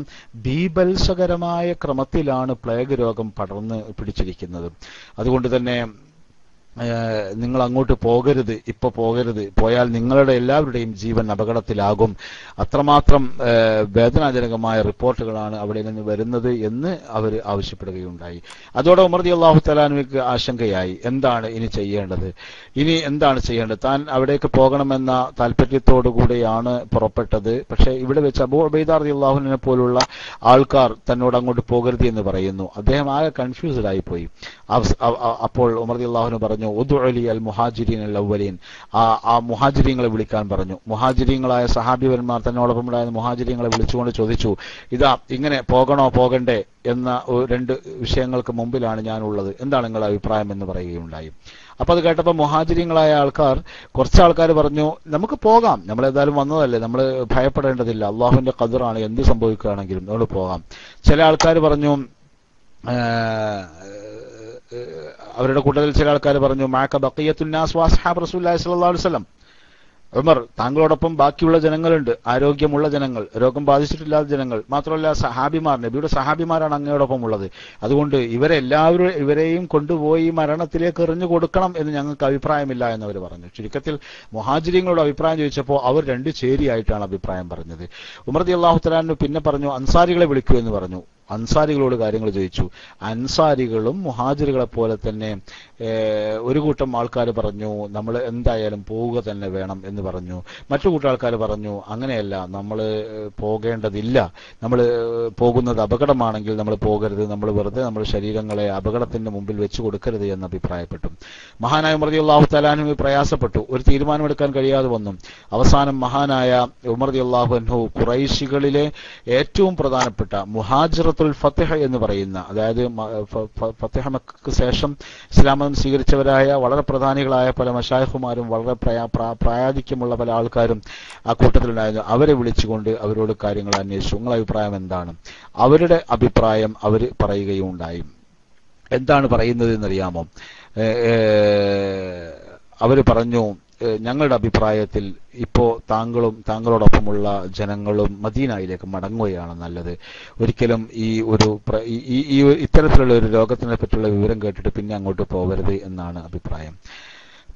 ബീഭത്സകരമായ ക്രമത്തിലാണ് പ്ലേഗ് രോഗം പടർന്ന് പിടിച്ചിരിക്കുന്നത് അതുകൊണ്ട് തന്നെ ഏഹ് നിങ്ങൾ അങ്ങോട്ട് പോകരുത് ഇപ്പൊ പോകരുത് പോയാൽ നിങ്ങളുടെ എല്ലാവരുടെയും ജീവൻ അപകടത്തിലാകും അത്രമാത്രം ഏഹ് വേദനാജനകമായ റിപ്പോർട്ടുകളാണ് അവിടെ നിന്ന് വരുന്നത് എന്ന് അവർ ആവശ്യപ്പെടുകയുണ്ടായി അതോടെ ഉമർദി അള്ളാഹു തലാനുവിക്ക് ആശങ്കയായി എന്താണ് ഇനി ചെയ്യേണ്ടത് ഇനി എന്താണ് ചെയ്യേണ്ടത് താൻ അവിടേക്ക് പോകണമെന്ന താല്പര്യത്തോടു കൂടിയാണ് പുറപ്പെട്ടത് പക്ഷേ ഇവിടെ വെച്ച് അബൂ ഉബൈദാർ അള്ളാഹുവിനെ പോലുള്ള ആൾക്കാർ തന്നോട് അങ്ങോട്ട് പോകരുത് എന്ന് പറയുന്നു അദ്ദേഹം ആകെ കൺഫ്യൂസ്ഡ് ആയിപ്പോയി അവസ്- അ- അ- അപ്പോൾ ഉമർ അള്ളാഹുന് പറഞ്ഞു ഉദ്അലി അൽ മുഹാജിരീൻ അൽ അവലീൻ ആ ആ മുഹാജിരിങ്ങളെ വിളിക്കാൻ പറഞ്ഞു മുഹാജിരിങ്ങളായ സഹാബിവന്മാർ തന്നോടൊപ്പം ഉണ്ടായ മുഹാജിരിങ്ങളെ വിളിച്ചുകൊണ്ട് ചോദിച്ചു ഇതാ ഇങ്ങനെ പോകണോ പോകണ്ടേ എന്ന ഒരു രണ്ട് വിഷയങ്ങൾക്ക് മുമ്പിലാണ് ഞാനുള്ളത് എന്താണ് നിങ്ങളുടെ അഭിപ്രായം എന്ന് പറയുകയുണ്ടായി അപ്പൊ അത് കേട്ടപ്പോൾ മുഹാജിരിങ്ങളായ ആൾക്കാർ കുറച്ച് ആൾക്കാർ പറഞ്ഞു നമുക്ക് പോകാം നമ്മൾ ഏതായാലും വന്നതല്ലേ നമ്മൾ ഭയപ്പെടേണ്ടതില്ല അള്ളാഹുവിന്റെ കതിറാണ് എന്ത് സംഭവിക്കുകയാണെങ്കിലും നമ്മൾ പോകാം ചില ആൾക്കാർ പറഞ്ഞു ഏഹ്, അവരുടെ കൂട്ടത്തിൽ ചില ആൾക്കാർ പറഞ്ഞു മാക്ക ബക്കിയത്തുന്നാസ് വാസ്ഹാബ് റസൂല്ലാഹി സ്വല്ലല്ലാഹു അലൈഹി വസല്ലം ഉമർ താങ്കളോടൊപ്പം ബാക്കിയുള്ള ജനങ്ങളുണ്ട് ആരോഗ്യമുള്ള ജനങ്ങൾ രോഗം ബാധിച്ചിട്ടില്ലാത്ത ജനങ്ങൾ മാത്രമല്ല സഹാബിമാർ നബിയുടെ സഹാബിമാരാണ് അങ്ങയോടൊപ്പം ഉള്ളത് അതുകൊണ്ട് ഇവരെല്ലാവരും ഇവരെയും കൊണ്ടുപോയി മരണത്തിലേക്ക് എറിഞ്ഞു കൊടുക്കണം എന്ന് ഞങ്ങൾക്ക് അഭിപ്രായമില്ല എന്ന് അവർ പറഞ്ഞു ചുരുക്കത്തിൽ മുഹാജിരിങ്ങളോട് അഭിപ്രായം ചോദിച്ചപ്പോൾ അവർ രണ്ട് ചേരിയായിട്ടാണ് അഭിപ്രായം പറഞ്ഞത് ഉമർദി അള്ളാഹു തലാനു പിന്നെ പറഞ്ഞു അൻസാരികളെ വിളിക്കൂ എന്ന് പറഞ്ഞു അൻസാരികളോട് കാര്യങ്ങൾ ചോദിച്ചു അൻസാരികളും മുഹാജിറുകളെ പോലെ തന്നെ ഏഹ്, ഒരു കൂട്ടം ആൾക്കാർ പറഞ്ഞു നമ്മൾ എന്തായാലും പോവുക തന്നെ വേണം എന്ന് പറഞ്ഞു മറ്റു കൂട്ടം ആൾക്കാർ പറഞ്ഞു അങ്ങനെയല്ല നമ്മൾ പോകേണ്ടതില്ല നമ്മൾ പോകുന്നത് അപകടമാണെങ്കിൽ നമ്മൾ പോകരുത് നമ്മൾ വെറുതെ നമ്മൾ ശരീരങ്ങളെ അപകടത്തിന്റെ മുമ്പിൽ വെച്ചു കൊടുക്കരുത് എന്ന് അഭിപ്രായപ്പെട്ടു മഹാനായ ഉമർദി അള്ളാഹു തലാനു പ്രയാസപ്പെട്ടു ഒരു തീരുമാനമെടുക്കാൻ കഴിയാതെ വന്നു അവസാനം മഹാനായ ഉമർദി അള്ളാഹു അൻഹു കുറൈശികളിലെ ഏറ്റവും പ്രധാനപ്പെട്ട മുഹാജിറത്തുൽ ഫത്തിഹ എന്ന് പറയുന്ന അതായത് മ- ഫ- ഫ- ഫത്തിഹ മക്കൾക്ക് ശേഷം ഇസ്ലാമം സ്വീകരിച്ചവരായ വളരെ പ്രധാനികളായ പല മഷായഹുമാരും വളരെ പ്രയാ പ്രാ- പ്രായാധിക്യമുള്ള പല ആൾക്കാരും ആ കൂട്ടത്തിലുണ്ടായിരുന്നു അവരെ വിളിച്ചുകൊണ്ട് അവരോട് കാര്യങ്ങൾ അന്വേഷിച്ചു നിങ്ങളുടെ അഭിപ്രായം എന്താണ് അവരുടെ അഭിപ്രായം അവർ പറയുകയുണ്ടായി എന്താണ് പറയുന്നത് എന്നറിയാമോ അവർ പറഞ്ഞു ഏഹ് ഞങ്ങളുടെ അഭിപ്രായത്തിൽ ഇപ്പോ താങ്കളും താങ്കളോടൊപ്പമുള്ള ജനങ്ങളും മദീനയിലേക്ക് മടങ്ങുകയാണ് നല്ലത് ഒരിക്കലും ഈ ഒരു പ്ര- ഈ- ഈ ഈ ഇത്തരത്തിലുള്ള ഒരു രോഗത്തിനെ പറ്റിയുള്ള വിവരം കേട്ടിട്ട് പിന്നെ അങ്ങോട്ട് പോകരുത് എന്നാണ് അഭിപ്രായം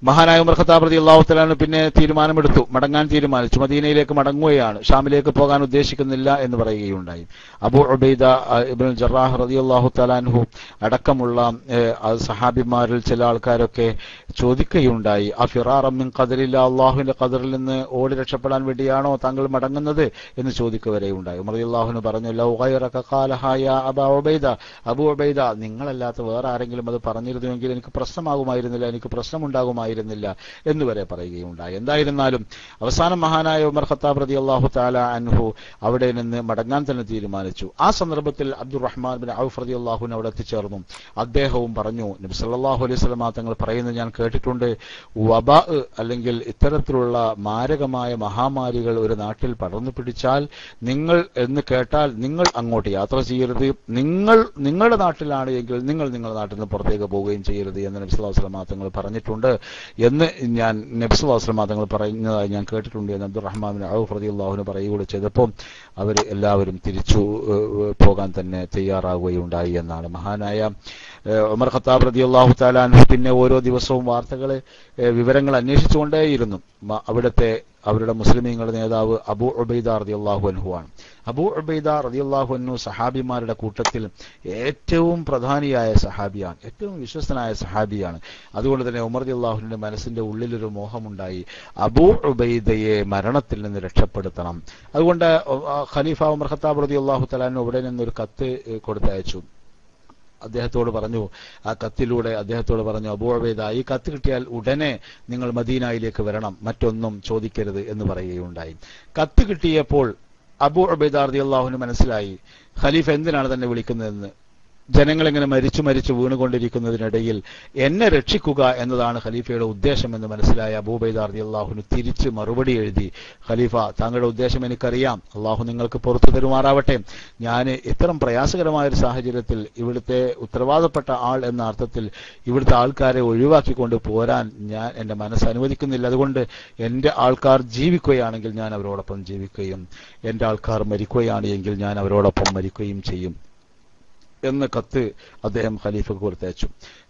മഹാനായ ഉമർ ഖത്താബ് റതി അള്ളാഹുത്തലാണ് പിന്നെ തീരുമാനമെടുത്തു മടങ്ങാൻ തീരുമാനിച്ചു മദീനയിലേക്ക് മടങ്ങുകയാണ് ഷാമിലേക്ക് പോകാൻ ഉദ്ദേശിക്കുന്നില്ല എന്ന് പറയുകയുണ്ടായി അബു ഉബൈദ ഇബ്നുൽ ജറാഹ് റതി അള്ളാഹു തലാൻഹു അടക്കമുള്ള ഏഹ്, ആ സഹാബിമാരിൽ ചില ആൾക്കാരൊക്കെ ചോദിക്കുകയുണ്ടായി ആ ഫിറാറമ്മിൻ ഖദറില്ല അള്ളാഹുവിന്റെ ഖദറിൽ നിന്ന് ഓടി രക്ഷപ്പെടാൻ വേണ്ടിയാണോ താങ്കൾ മടങ്ങുന്നത് എന്ന് ചോദിക്കുക വരെയുണ്ടായി ഉമർ അള്ളാഹുന് പറഞ്ഞു ലൗ ഗൈറക ഖാലഹ യാ അബാ ഉബൈദ അബു ഉബൈദ നിങ്ങളല്ലാത്ത വേറെ ആരെങ്കിലും അത് പറഞ്ഞിരുന്നുവെങ്കിൽ എനിക്ക് പ്രശ്നമാകുമായിരുന്നില്ല എനിക്ക് പ്രശ്നമുണ്ടാകുമായിരുന്നില്ല എന്ന് വരെ പറയുകയുണ്ടായി എന്തായിരുന്നാലും അവസാനം മഹാനായ ഉമർ ഖത്താബ് റതി അള്ളാഹു താല അൻഹു അവിടെ നിന്ന് മടങ്ങാൻ തന്നെ തീരുമാനിച്ചു ആ സന്ദർഭത്തിൽ അബ്ദുറഹ്മാൻ ബിൻ ഔഫ് റതി അള്ളാഹുവിന് അവിടെ എത്തിച്ചേർന്നു അദ്ദേഹവും പറഞ്ഞു നബി സല്ലല്ലാഹു അലൈഹി വസല്ലമ തങ്ങൾ പറയുന്നത് ഞാൻ കേട്ടിട്ടുണ്ട് വബാ അല്ലെങ്കിൽ ഇത്തരത്തിലുള്ള മാരകമായ മഹാമാരികൾ ഒരു നാട്ടിൽ പടർന്നു പിടിച്ചാൽ നിങ്ങൾ എന്ന് കേട്ടാൽ നിങ്ങൾ അങ്ങോട്ട് യാത്ര ചെയ്യരുത് നിങ്ങൾ നിങ്ങളുടെ നാട്ടിലാണ് എങ്കിൽ നിങ്ങൾ നിങ്ങളുടെ നാട്ടിൽ നിന്ന് പുറത്തേക്ക് പോവുകയും ചെയ്യരുത് എന്ന് നബി സല്ലല്ലാഹു അലൈഹി വസല്ലമ തങ്ങൾ പറഞ്ഞിട്ടുണ്ട് എന്ന് ഞാൻ നബി സല്ലല്ലാഹു അലൈഹി വസല്ലമ തങ്ങൾ പറയുന്നതായി ഞാൻ കേട്ടിട്ടുണ്ട് എന്ന് അബ്ദുറഹ്മാൻ ബിൻ ഔഫ് റളിയല്ലാഹുവിന് പറയുകയും ചെയ്തപ്പോൾ അവർ എല്ലാവരും തിരിച്ചു ഏഹ്, പോകാൻ തന്നെ തയ്യാറാവുകയുണ്ടായി എന്നാണ് മഹാനായ ഏഹ്, ഉമർ ഖത്താബ് റളിയല്ലാഹു തആല അൻഹു പിന്നെ ഓരോ ദിവസവും വാർത്തകൾ ഏഹ്, വിവരങ്ങൾ അന്വേഷിച്ചുകൊണ്ടേയിരുന്നു മ- അവിടുത്തെ അവരുടെ മുസ്ലിമീങ്ങളുടെ നേതാവ് അബൂ ഉബൈദ റളിയല്ലാഹു അൻഹു ആണ് അബൂ ഉബൈദ റളിയല്ലാഹു അൻഹു സഹാബിമാരുടെ കൂട്ടത്തിൽ ഏറ്റവും പ്രധാനിയായ സഹാബിയാണ് ഏറ്റവും വിശ്വസ്തനായ സഹാബിയാണ് അതുകൊണ്ട് തന്നെ ഉമർ റളിയല്ലാഹുവിന്റെ മനസ്സിന്റെ ഉള്ളിലൊരു മോഹമുണ്ടായി അബൂ ഉബൈദയെ മരണത്തിൽ നിന്ന് രക്ഷപ്പെടുത്തണം അതുകൊണ്ട് ആ, ഖലീഫ ഉമർ ഖത്താബ് റളിയല്ലാഹു തആല അവിടെ നിന്നൊരു കത്ത് ഏഹ്, കൊടുത്തയച്ചു അദ്ദേഹത്തോട് പറഞ്ഞു ആ കത്തിലൂടെ അദ്ദേഹത്തോട് പറഞ്ഞു അബൂഅബൈദ ഈ കത്ത് കിട്ടിയാൽ ഉടനെ നിങ്ങൾ മദീനയിലേക്ക് വരണം മറ്റൊന്നും ചോദിക്കരുത് എന്ന് പറയുകയുണ്ടായി കത്ത് കിട്ടിയപ്പോൾ അബൂ ഉബൈദ റളിയല്ലാഹുവിന് മനസ്സിലായി ഖലീഫ എന്തിനാണ് തന്നെ വിളിക്കുന്നതെന്ന് ജനങ്ങളിങ്ങനെ മരിച്ചു മരിച്ചു വീണുകൊണ്ടിരിക്കുന്നതിനിടയിൽ എന്നെ രക്ഷിക്കുക എന്നതാണ് ഖലീഫയുടെ ഉദ്ദേശം എന്ന് മനസ്സിലായ അബൂബൈദ റളിയല്ലാഹുവിന് തിരിച്ച് മറുപടി എഴുതി ഖലീഫ താങ്കളുടെ ഉദ്ദേശം എനിക്കറിയാം അള്ളാഹു നിങ്ങൾക്ക് പുറത്തു തരുമാറാവട്ടെ ഞാൻ ഇത്തരം പ്രയാസകരമായ ഒരു സാഹചര്യത്തിൽ ഇവിടുത്തെ ഉത്തരവാദപ്പെട്ട ആൾ എന്ന അർത്ഥത്തിൽ ഇവിടുത്തെ ആൾക്കാരെ ഒഴിവാക്കിക്കൊണ്ട് പോരാൻ ഞാൻ എൻ്റെ മനസ്സ് അനുവദിക്കുന്നില്ല അതുകൊണ്ട് എൻ്റെ ആൾക്കാർ ജീവിക്കുകയാണെങ്കിൽ ഞാൻ അവരോടൊപ്പം ജീവിക്കുകയും എൻ്റെ ആൾക്കാർ മരിക്കുകയാണ് എങ്കിൽ ഞാൻ അവരോടൊപ്പം മരിക്കുകയും ചെയ്യും എന്ന കത്ത് അദ്ദേഹം ഖലീഫക്ക് കൊടുത്തയച്ചു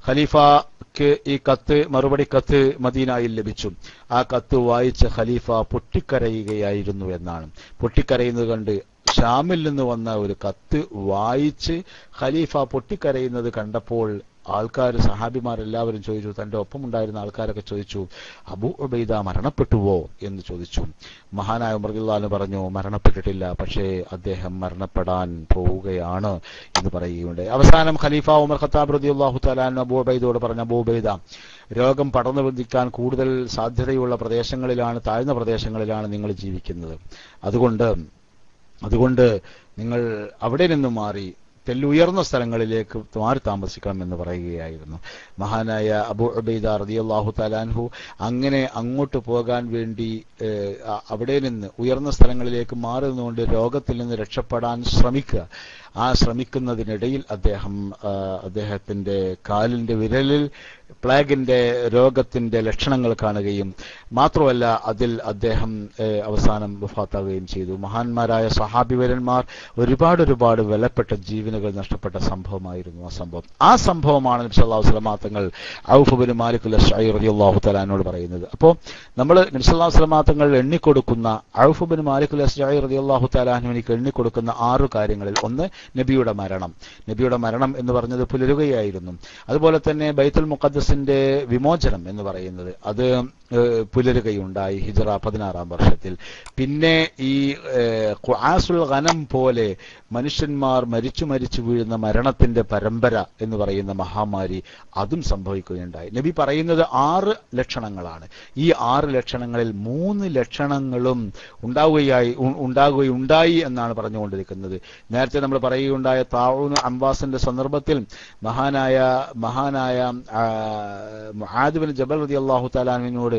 ഖലീഫക്ക് ഈ കത്ത് മറുപടി കത്ത് മദീനയിൽ ലഭിച്ചു ആ കത്ത് വായിച്ച ഖലീഫ പൊട്ടിക്കരയുകയായിരുന്നു എന്നാണ് പൊട്ടിക്കരയുന്നത് കണ്ട് ഷാമിൽ നിന്ന് വന്ന ഒരു കത്ത് വായിച്ച് ഖലീഫ പൊട്ടിക്കരയുന്നത് കണ്ടപ്പോൾ ആൾക്കാർ സഹാബിമാരെല്ലാവരും ചോദിച്ചു തന്റെ ഒപ്പം ഉണ്ടായിരുന്ന ആൾക്കാരൊക്കെ ചോദിച്ചു അബു ഉബൈദ മരണപ്പെട്ടുവോ എന്ന് ചോദിച്ചു മഹാനായ ഉമർഗുല്ലാന്ന് പറഞ്ഞു മരണപ്പെട്ടിട്ടില്ല പക്ഷേ അദ്ദേഹം മരണപ്പെടാൻ പോവുകയാണ് എന്ന് പറയുകയുണ്ട് അവസാനം ഖലീഫ ഉമർ ഖത്താബ് റതി അള്ളാഹു തലാൻ അബു ഉബൈദോട് പറഞ്ഞു അബു ഉബൈദ രോഗം പടർന്നു പിടിക്കാൻ കൂടുതൽ സാധ്യതയുള്ള പ്രദേശങ്ങളിലാണ് താഴ്ന്ന പ്രദേശങ്ങളിലാണ് നിങ്ങൾ ജീവിക്കുന്നത് അതുകൊണ്ട് അതുകൊണ്ട് നിങ്ങൾ അവിടെ നിന്ന് മാറി തെല്ലുയർന്ന സ്ഥലങ്ങളിലേക്ക് മാറി താമസിക്കണം എന്ന് പറയുകയായിരുന്നു മഹാനായ അബു ഉബൈദ റളിയല്ലാഹു തലാൻഹു അങ്ങനെ അങ്ങോട്ട് പോകാൻ വേണ്ടി ഏഹ്, അ- അവിടെ നിന്ന് ഉയർന്ന സ്ഥലങ്ങളിലേക്ക് മാറി നിന്നുകൊണ്ട് രോഗത്തിൽ നിന്ന് രക്ഷപ്പെടാൻ ശ്രമിക്കുക ആ ശ്രമിക്കുന്നതിനിടയിൽ അദ്ദേഹം ആ, അദ്ദേഹത്തിന്റെ കാലിന്റെ വിരലിൽ പ്ലാഗിന്റെ രോഗത്തിന്റെ ലക്ഷണങ്ങൾ കാണുകയും മാത്രമല്ല അതിൽ അദ്ദേഹം ഏഹ്, അവസാനം വഫാത്താവുകയും ചെയ്തു മഹാന്മാരായ സഹാബിവരന്മാർ ഒരുപാട് ഒരുപാട് വിലപ്പെട്ട ജീവനുകൾ നഷ്ടപ്പെട്ട സംഭവമായിരുന്നു ആ സംഭവം ആ സംഭവമാണ് നബി സല്ലല്ലാഹു അലൈഹി വസല്ലം തങ്ങൾ ഔഫുബിൻ മാലിക് അഷ്അരി റളിയല്ലാഹു തആലാനോട് പറയുന്നത് അപ്പോൾ നമ്മൾ നബി സല്ലല്ലാഹു അലൈഹി വസല്ലം തങ്ങൾ എണ്ണിക്കൊടുക്കുന്ന ഔഫുബിൻ മാലിക് അഷ്അരി റളിയല്ലാഹു തആലാനുവിനിക്ക് എണ്ണിക്കൊടുക്കുന്ന ആറ് കാര്യങ്ങളിൽ ഒന്ന് നബിയുടെ മരണം നബിയുടെ മരണം എന്ന് പറഞ്ഞത് പുലരുകയായിരുന്നു അതുപോലെ തന്നെ ബൈത്തുൽ മുഖദ്സിന്റെ വിമോചനം എന്ന് പറയുന്നത് അത് ഏഹ്, പുലരുകയുണ്ടായി ഹിജറ പതിനാറാം വർഷത്തിൽ പിന്നെ ഈ ഏഹ്, ഖുആസുൽ ഖനം പോലെ മനുഷ്യന്മാർ മരിച്ചു മരിച്ചു വീഴുന്ന മരണത്തിന്റെ പരമ്പര എന്ന് പറയുന്ന മഹാമാരി അതും സംഭവിക്കുകയുണ്ടായി നബി പറയുന്നത് ആറ് ലക്ഷണങ്ങളാണ് ഈ ആറ് ലക്ഷണങ്ങളിൽ മൂന്ന് ലക്ഷണങ്ങളും ഉണ്ടാവുകയായി ഉ- ഉണ്ടാകുകയുണ്ടായി എന്നാണ് പറഞ്ഞുകൊണ്ടിരിക്കുന്നത് നേരത്തെ നമ്മൾ പറയുകയുണ്ടായ താവൂന് അംബാസിന്റെ സന്ദർഭത്തിൽ മഹാനായ മഹാനായ മുഹാദിബിൻ ജബൽ റതി അള്ളാഹു താലാനുവിനോട്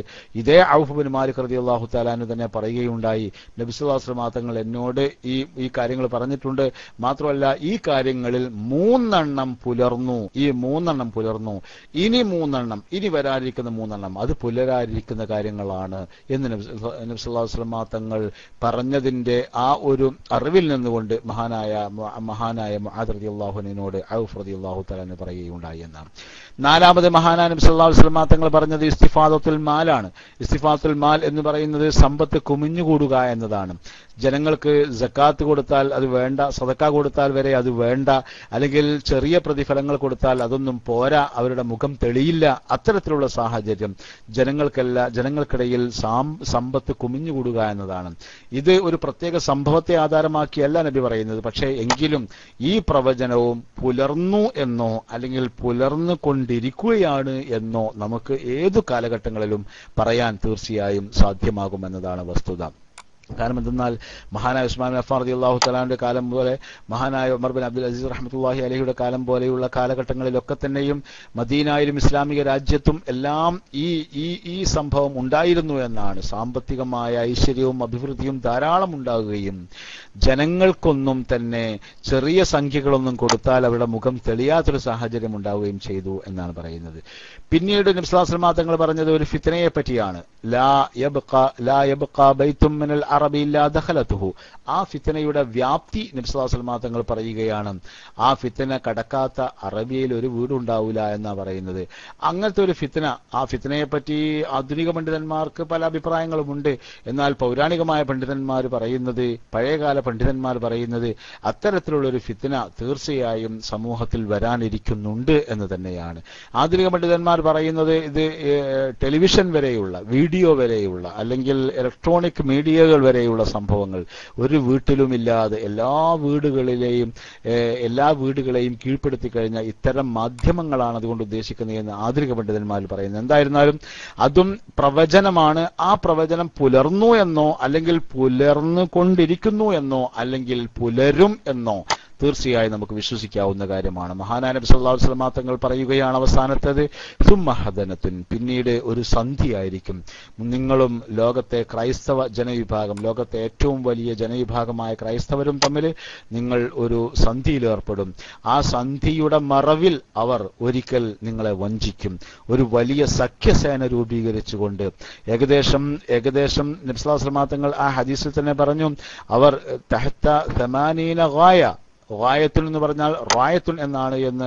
ഇതേ ഔഫുബിൻ മാലിക് റതി അള്ളാഹു താലാന് തന്നെ പറയുകയുണ്ടായി നബിസുല്ലാസ്ലമാ തങ്ങൾ എന്നോട് ഈ ഈ കാര്യങ്ങൾ പറഞ്ഞിട്ടുണ്ട് മാത്രമല്ല ഈ കാര്യങ്ങളിൽ മൂന്നെണ്ണം പുലർന്നു ഈ മൂന്നെണ്ണം പുലർന്നു ഇനി മൂന്നെണ്ണം ഇനി വരാനിരിക്കുന്ന മൂന്നെണ്ണം അത് പുലരാതിരിക്കുന്ന കാര്യങ്ങളാണ് എന്ന് നബ്സുല്ലാസ്ലമാ തങ്ങൾ പറഞ്ഞതിന്റെ ആ ഒരു അറിവിൽ നിന്നുകൊണ്ട് മഹാനായ മഹാനായ മഹാദ് റതി അള്ളാഹുവിനോട് ഔഫ് റതി അള്ളാഹു തലാന് പറയുകയുണ്ടായി എന്നാണ് നാലാമത് മഹാനായ നബി സല്ലല്ലാഹു അലൈഹി വസല്ലം തങ്ങൾ പറഞ്ഞത് ഇസ്തിഫാദത്തുൽ മാലാണ് ഇസ്തിഫാദത്തുൽ മാൽ എന്ന് പറയുന്നത് സമ്പത്ത് കുമിഞ്ഞുകൂടുക എന്നതാണ് ജനങ്ങൾക്ക് ജക്കാത്ത് കൊടുത്താൽ അത് വേണ്ട സദക്ക കൊടുത്താൽ വരെ അത് വേണ്ട അല്ലെങ്കിൽ ചെറിയ പ്രതിഫലങ്ങൾ കൊടുത്താൽ അതൊന്നും പോരാ അവരുടെ മുഖം തെളിയില്ല അത്തരത്തിലുള്ള സാഹചര്യം ജനങ്ങൾക്കല്ല ജനങ്ങൾക്കിടയിൽ സമ്പത്ത് കുമിഞ്ഞുകൂടുക എന്നതാണ് ഇത് ഒരു പ്രത്യേക സംഭവത്തെ ആധാരമാക്കിയല്ല നബി പറയുന്നത് പക്ഷേ എങ്കിലും ഈ പ്രവചനവും പുലർന്നു എന്നോ അല്ലെങ്കിൽ പുലർന്നു കൊണ്ടിരിക്കുകയാണ് എന്നോ നമുക്ക് ഏതു കാലഘട്ടങ്ങളിലും പറയാൻ തീർച്ചയായും സാധ്യമാകുമെന്നതാണ് വസ്തുത കാരണം എന്തെന്നാൽ മഹാനായ ഉസ്മാൻ അഫാർ റതി അള്ളാഹു തലാന്റെ കാലം പോലെ മഹാനായ ഉമർ ബിൻ അബ്ദുൽ അസീസ് റഹ്മത്തുല്ലാഹി അലഹിയുടെ കാലം പോലെയുള്ള കാലഘട്ടങ്ങളിലൊക്കെ തന്നെയും മദീനായാലും ഇസ്ലാമിക രാജ്യത്തും എല്ലാം ഈ ഈ ഈ സംഭവം ഉണ്ടായിരുന്നു എന്നാണ് സാമ്പത്തികമായ ഐശ്വര്യവും അഭിവൃദ്ധിയും ധാരാളം ഉണ്ടാകുകയും ജനങ്ങൾക്കൊന്നും തന്നെ ചെറിയ സംഖ്യകളൊന്നും കൊടുത്താൽ അവരുടെ മുഖം തെളിയാത്തൊരു സാഹചര്യം ഉണ്ടാവുകയും ചെയ്തു എന്നാണ് പറയുന്നത് പിന്നീട് നബ്സ്ലാസ്ലമാ തങ്ങൾ പറഞ്ഞത് ഒരു ഫിത്തനയെ പറ്റിയാണ് ലാ യബ്ഖ ലാ യബ്ഖ ബൈത്തും മിനൽ അറബി ഇല്ലാ ദഖലതുഹു ആ ഫിത്തനയുടെ വ്യാപ്തി നബ്സ്ലാസ്ലമാ തങ്ങൾ പറയുകയാണ് ആ ഫിത്തന കടക്കാത്ത അറബിയയിൽ ഒരു വീടുണ്ടാവില്ല എന്നാ പറയുന്നത് അങ്ങനത്തെ ഒരു ഫിത്തന ആ ഫിത്തനയെ പറ്റി ആധുനിക പണ്ഡിതന്മാർക്ക് പല അഭിപ്രായങ്ങളുമുണ്ട് എന്നാൽ പൗരാണികമായ പണ്ഡിതന്മാർ പറയുന്നത് പഴയകാല പണ്ഡിതന്മാർ പറയുന്നത് അത്തരത്തിലുള്ള ഒരു ഫിത്തന തീർച്ചയായും സമൂഹത്തിൽ വരാനിരിക്കുന്നുണ്ട് എന്ന് തന്നെയാണ് ആധുനിക പണ്ഡിതന്മാർ പറയുന്നത് ഇത് ടെലിവിഷൻ വരെയുള്ള വീഡിയോ വരെയുള്ള അല്ലെങ്കിൽ ഇലക്ട്രോണിക് മീഡിയകൾ വരെയുള്ള സംഭവങ്ങൾ ഒരു വീട്ടിലുമില്ലാതെ എല്ലാ വീടുകളിലെയും എല്ലാ വീടുകളെയും കീഴ്പ്പെടുത്തി കഴിഞ്ഞ ഇത്തരം മാധ്യമങ്ങളാണ് അതുകൊണ്ട് ഉദ്ദേശിക്കുന്നത് എന്ന് ആധുനിക പണ്ഡിതന്മാർ പറയുന്നത് എന്തായിരുന്നാലും അതും പ്രവചനമാണ് ആ പ്രവചനം പുലർന്നു എന്നോ അല്ലെങ്കിൽ പുലർന്നു കൊണ്ടിരിക്കുന്നു എന്നോ അല്ലെങ്കിൽ പുലരും എന്നോ തീർച്ചയായും നമുക്ക് വിശ്വസിക്കാവുന്ന കാര്യമാണ് മഹാനായ നബി സല്ലല്ലാഹു അലൈഹി വസല്ലം തങ്ങൾ പറയുകയാണ് അവസാനത്തേത് സുമ്മഹദനത്തുൻ പിന്നീട് ഒരു സന്ധിയായിരിക്കും നിങ്ങളും ലോകത്തെ ക്രൈസ്തവ ജനവിഭാഗം ലോകത്തെ ഏറ്റവും വലിയ ജനവിഭാഗമായ ക്രൈസ്തവരും തമ്മിൽ നിങ്ങൾ ഒരു സന്ധിയിൽ ഏർപ്പെടും ആ സന്ധിയുടെ മറവിൽ അവർ ഒരിക്കൽ നിങ്ങളെ വഞ്ചിക്കും ഒരു വലിയ സഖ്യസേന രൂപീകരിച്ചുകൊണ്ട് ഏകദേശം ഏകദേശം നബ്സ്ലാസ്ലമാ തങ്ങൾ ആ ഹദീസിൽ തന്നെ പറഞ്ഞു അവർ തഹത്ത സമാനീന ഗായ റായത്തുൻ എന്ന് പറഞ്ഞാൽ റായത്തുൻ എന്നാണ് എന്ന്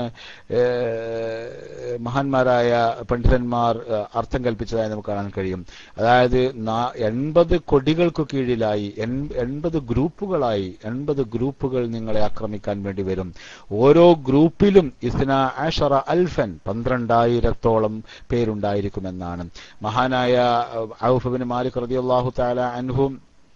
മഹാന്മാരായ പണ്ഡിതന്മാർ അർത്ഥം കൽപ്പിച്ചതായി നമുക്ക് കാണാൻ കഴിയും അതായത് എൺപത് കൊടികൾക്ക് കീഴിലായി എൺപത് ഗ്രൂപ്പുകളായി എൺപത് ഗ്രൂപ്പുകൾ നിങ്ങളെ ആക്രമിക്കാൻ വേണ്ടി വരും ഓരോ ഗ്രൂപ്പിലും ഇസ്ന ആഷറ അൽഫൻ പന്ത്രണ്ടായിരത്തോളം പേരുണ്ടായിരിക്കുമെന്നാണ് മഹാനായ ഔഫബിൻ മാലിക് റതിയല്ലാഹു താല അൻഹും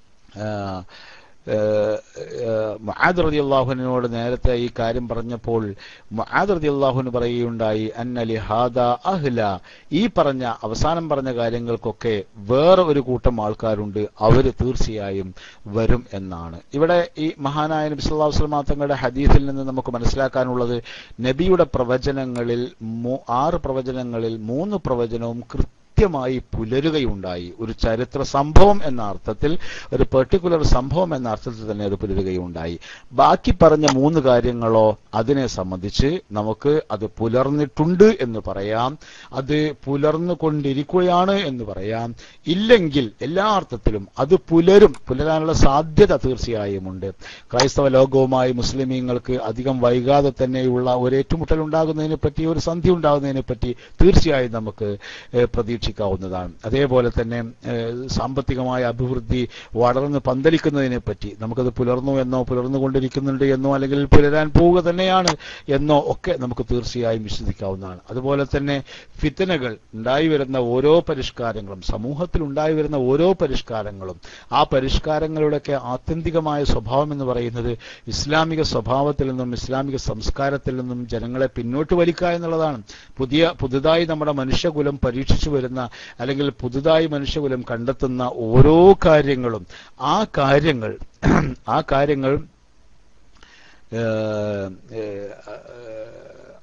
മുആദ് റതി അള്ളാഹുവിനോട് നേരത്തെ ഈ കാര്യം പറഞ്ഞപ്പോൾ മുആദ് റതി അള്ളാഹുവിന് പറയുകയുണ്ടായി അന്നലി ഹാദ അഹ്ല ഈ പറഞ്ഞ അവസാനം പറഞ്ഞ കാര്യങ്ങൾക്കൊക്കെ വേറെ ഒരു കൂട്ടം ആൾക്കാരുണ്ട് അവര് തീർച്ചയായും വരും എന്നാണ് ഇവിടെ ഈ മഹാനായ നബി സല്ലല്ലാഹു അലൈഹി വസല്ലം തങ്ങളുടെ ഹദീസിൽ നിന്ന് നമുക്ക് മനസ്സിലാക്കാനുള്ളത് നബിയുടെ പ്രവചനങ്ങളിൽ ആറ് പ്രവചനങ്ങളിൽ മൂന്ന് പ്രവചനവും കൃത്യം കൃത്യമായി പുലരുകയുണ്ടായി ഒരു ചരിത്ര സംഭവം എന്ന അർത്ഥത്തിൽ ഒരു പെർട്ടിക്കുലർ സംഭവം എന്ന അർത്ഥത്തിൽ തന്നെ അത് പുലരുകയുണ്ടായി ബാക്കി പറഞ്ഞ മൂന്ന് കാര്യങ്ങളോ അതിനെ സംബന്ധിച്ച് നമുക്ക് അത് പുലർന്നിട്ടുണ്ട് എന്ന് പറയാം അത് പുലർന്നു കൊണ്ടിരിക്കുകയാണ് എന്ന് പറയാം ഇല്ലെങ്കിൽ എല്ലാ അർത്ഥത്തിലും അത് പുലരും പുലരാനുള്ള സാധ്യത തീർച്ചയായും ഉണ്ട് ക്രൈസ്തവ ലോകവുമായി മുസ്ലിമീങ്ങൾക്ക് അധികം വൈകാതെ തന്നെയുള്ള ഒരു ഏറ്റുമുട്ടൽ ഉണ്ടാകുന്നതിനെ പറ്റി ഒരു സന്ധി ഉണ്ടാകുന്നതിനെ പറ്റി തീർച്ചയായും നമുക്ക് പ്രതീക്ഷ പ്രതീക്ഷിക്കാവുന്നതാണ് അതേപോലെ തന്നെ സാമ്പത്തികമായ അഭിവൃദ്ധി വളർന്ന് പന്തലിക്കുന്നതിനെ പറ്റി നമുക്കത് പുലർന്നു എന്നോ പുലർന്നുകൊണ്ടിരിക്കുന്നുണ്ട് എന്നോ അല്ലെങ്കിൽ പുലരാൻ പോവുക തന്നെയാണ് എന്നോ ഒക്കെ നമുക്ക് തീർച്ചയായും വിശ്വസിക്കാവുന്നതാണ് അതുപോലെ തന്നെ ഫിത്തനകൾ ഉണ്ടായി വരുന്ന ഓരോ പരിഷ്കാരങ്ങളും സമൂഹത്തിൽ ഉണ്ടായി വരുന്ന ഓരോ പരിഷ്കാരങ്ങളും ആ പരിഷ്കാരങ്ങളുടെയൊക്കെ ആത്യന്തികമായ സ്വഭാവം എന്ന് പറയുന്നത് ഇസ്ലാമിക സ്വഭാവത്തിൽ നിന്നും ഇസ്ലാമിക സംസ്കാരത്തിൽ നിന്നും ജനങ്ങളെ പിന്നോട്ട് വലിക്കുക എന്നുള്ളതാണ് പുതിയ പുതുതായി നമ്മുടെ മനുഷ്യകുലം പരീക്ഷിച്ചു വരുന്ന അല്ലെങ്കിൽ പുതുതായി മനുഷ്യകുലം കണ്ടെത്തുന്ന ഓരോ കാര്യങ്ങളും ആ കാര്യങ്ങൾ ആ കാര്യങ്ങൾ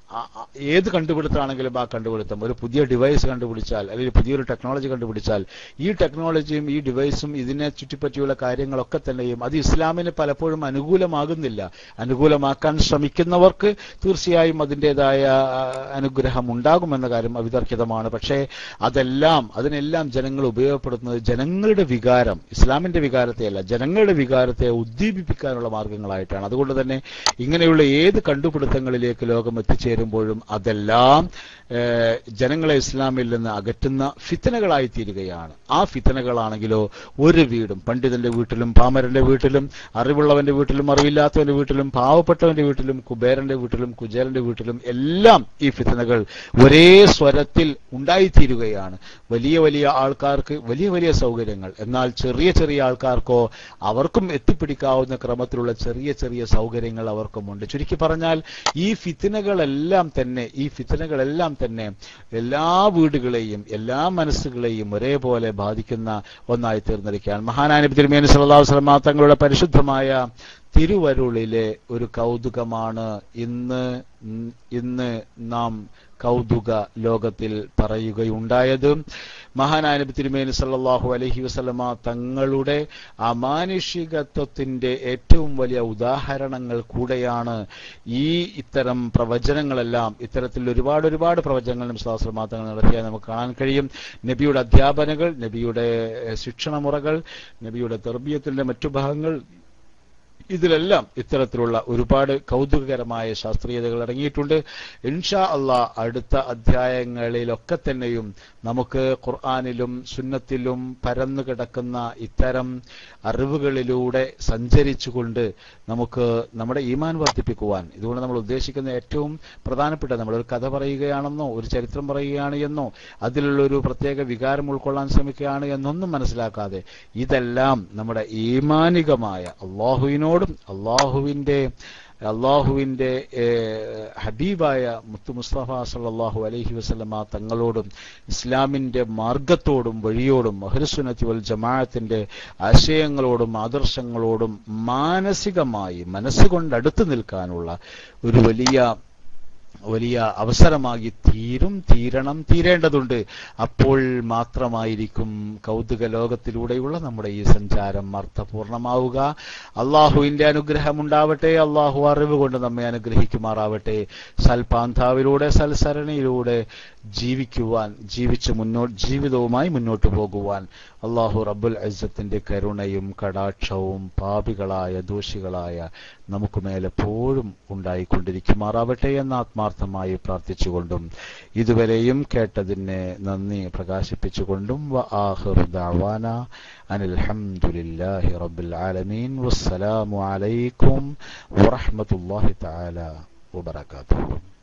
ആ- ആ- ഏത് കണ്ടുപിടുത്തമാണെങ്കിലും ആ കണ്ടുപിടുത്തം ഒരു പുതിയ ഡിവൈസ് കണ്ടുപിടിച്ചാൽ അല്ലെങ്കിൽ പുതിയൊരു ടെക്നോളജി കണ്ടുപിടിച്ചാൽ ഈ ടെക്നോളജിയും ഈ ഡിവൈസും ഇതിനെ ചുറ്റിപ്പറ്റിയുള്ള കാര്യങ്ങളൊക്കെ തന്നെയും അത് ഇസ്ലാമിന് പലപ്പോഴും അനുകൂലമാകുന്നില്ല അനുകൂലമാക്കാൻ ശ്രമിക്കുന്നവർക്ക് തീർച്ചയായും അതിൻ്റെതായ ആ, അനുഗ്രഹം ഉണ്ടാകുമെന്ന കാര്യം അവിതർക്കിതമാണ് പക്ഷേ അതെല്ലാം അതിനെല്ലാം ജനങ്ങൾ ഉപയോഗപ്പെടുത്തുന്നത് ജനങ്ങളുടെ വികാരം ഇസ്ലാമിന്റെ വികാരത്തെയല്ല ജനങ്ങളുടെ വികാരത്തെ ഉദ്ദീപിപ്പിക്കാനുള്ള മാർഗങ്ങളായിട്ടാണ് അതുകൊണ്ട് തന്നെ ഇങ്ങനെയുള്ള ഏത് കണ്ടുപിടുത്തങ്ങളിലേക്ക് ലോകം എത്തിച്ചേരുമ്പോഴും അതെല്ലാം ഏഹ്, ജനങ്ങളെ ഇസ്ലാമിൽ നിന്ന് അകറ്റുന്ന ഫിത്തനകളായി തീരുകയാണ് ആ ഫിത്തനകളാണെങ്കിലോ ഒരു വീടും പണ്ഡിതന്റെ വീട്ടിലും പാമരന്റെ വീട്ടിലും അറിവുള്ളവന്റെ വീട്ടിലും അറിവില്ലാത്തവന്റെ വീട്ടിലും പാവപ്പെട്ടവന്റെ വീട്ടിലും കുബേരന്റെ വീട്ടിലും കുചേരന്റെ വീട്ടിലും എല്ലാം ഈ ഫിത്തനകൾ ഒരേ സ്വരത്തിൽ ഉണ്ടായിത്തീരുകയാണ് വലിയ വലിയ ആൾക്കാർക്ക് വലിയ വലിയ സൗകര്യങ്ങൾ എന്നാൽ ചെറിയ ചെറിയ ആൾക്കാർക്കോ അവർക്കും എത്തിപ്പിടിക്കാവുന്ന ക്രമത്തിലുള്ള ചെറിയ ചെറിയ സൗകര്യങ്ങൾ അവർക്കുമുണ്ട് ചുരുക്കി പറഞ്ഞാൽ ഈ ഫിത്തനകളെല്ലാം തന്നെ ഈ ഫിത്തനകളെല്ലാം തന്നെ എല്ലാ വീടുകളെയും എല്ലാ മനസ്സുകളെയും ഒരേപോലെ ബാധിക്കുന്ന ഒന്നായി തീർന്നിരിക്കുകയാണ് മഹാനാനബി തിരുമേനി സല്ലല്ലാഹു അലൈഹി വസല്ലമ തങ്ങളുടെ പരിശുദ്ധമായ തിരുവരുളിലെ ഒരു കൗതുകമാണ് ഇന്ന് ഉം, ഇന്ന് നാം കൗതുക ലോകത്തിൽ പറയുകയുണ്ടായത് മഹാനായ നബി തിരുമേനി സല്ലല്ലാഹു അലൈഹി വസല്ലമ തങ്ങളുടെ അമാനുഷികത്വത്തിന്റെ ഏറ്റവും വലിയ ഉദാഹരണങ്ങൾ കൂടെയാണ് ഈ ഇത്തരം പ്രവചനങ്ങളെല്ലാം ഇത്തരത്തിൽ ഒരുപാട് ഒരുപാട് പ്രവചനങ്ങൾ നബി സ്വല്ലല്ലാഹു അലൈഹി വസല്ലമ തങ്ങൾ നടത്തിയാൽ നമുക്ക് കാണാൻ കഴിയും നബിയുടെ അധ്യാപനകൾ നബിയുടെ ഏഹ്, ശിക്ഷണമുറകൾ നബിയുടെ തെർബീയത്തിന്റെ മറ്റു ഭാഗങ്ങൾ ഇതിലെല്ലാം ഇത്തരത്തിലുള്ള ഒരുപാട് കൗതുകകരമായ ശാസ്ത്രീയതകൾ അടങ്ങിയിട്ടുണ്ട് ഇൻഷാ അള്ളാ അടുത്ത അധ്യായങ്ങളിലൊക്കെ തന്നെയും നമുക്ക് ഖുർആാനിലും സുന്നത്തിലും പരന്നു കിടക്കുന്ന ഇത്തരം അറിവുകളിലൂടെ സഞ്ചരിച്ചുകൊണ്ട് നമുക്ക് നമ്മുടെ ഈമാൻ വർദ്ധിപ്പിക്കുവാൻ ഇതുകൊണ്ട് നമ്മൾ ഉദ്ദേശിക്കുന്ന ഏറ്റവും പ്രധാനപ്പെട്ട നമ്മളൊരു കഥ പറയുകയാണെന്നോ ഒരു ചരിത്രം പറയുകയാണ് എന്നോ അതിലുള്ള ഒരു പ്രത്യേക വികാരം ഉൾക്കൊള്ളാൻ ശ്രമിക്കുകയാണ് എന്നൊന്നും മനസ്സിലാക്കാതെ ഇതെല്ലാം നമ്മുടെ ഈമാനികമായ അള്ളാഹുവിനോടും അള്ളാഹുവിന്റെ അള്ളാഹുവിന്റെ ഏഹ്, ഹബീബായ മുത്തു മുസ്തഫ സല്ലല്ലാഹു അലൈഹി വസല്ലമ തങ്ങളോടും ഇസ്ലാമിന്റെ മാർഗത്തോടും വഴിയോടും അഹ്ലുസുന്നത്തി വൽ ജമാഅത്തിന്റെ ആശയങ്ങളോടും ആദർശങ്ങളോടും മാനസികമായി മനസ്സുകൊണ്ട് അടുത്തു നിൽക്കാനുള്ള ഒരു വലിയ വലിയ അവസരമാക്കി തീരും തീരണം തീരേണ്ടതുണ്ട് അപ്പോൾ മാത്രമായിരിക്കും കൗതുക ലോകത്തിലൂടെയുള്ള നമ്മുടെ ഈ സഞ്ചാരം അർത്ഥപൂർണമാവുക അള്ളാഹുവിന്റെ അനുഗ്രഹം ഉണ്ടാവട്ടെ അള്ളാഹു അറിവ് കൊണ്ട് നമ്മെ അനുഗ്രഹിക്കുമാറാവട്ടെ സൽപാന്താവിലൂടെ സൽസരണിയിലൂടെ ജീവിക്കുവാൻ ജീവിച്ച് മുന്നോട്ട് ജീവിതവുമായി മുന്നോട്ട് പോകുവാൻ അള്ളാഹു റബ്ബുൽ അസത്തിന്റെ കരുണയും കടാക്ഷവും പാപികളായ ദോഷികളായ നമുക്ക് മേലെപ്പോഴും ഉണ്ടായിക്കൊണ്ടിരിക്കുമാറാവട്ടെ എന്ന് ആത്മാർത്ഥമായി പ്രാർത്ഥിച്ചുകൊണ്ടും ഇതുവരെയും കേട്ടതിനെ നന്ദി പ്രകാശിപ്പിച്ചുകൊണ്ടും വ ആഖിറു ദഅവാന അനിൽ ഹംദുലില്ലാഹി റബ്ബിൽ ആലമീൻ വസ്സലാമു അലൈക്കും വറഹ്മത്തുള്ളാഹി തആല വബറകാതുഹു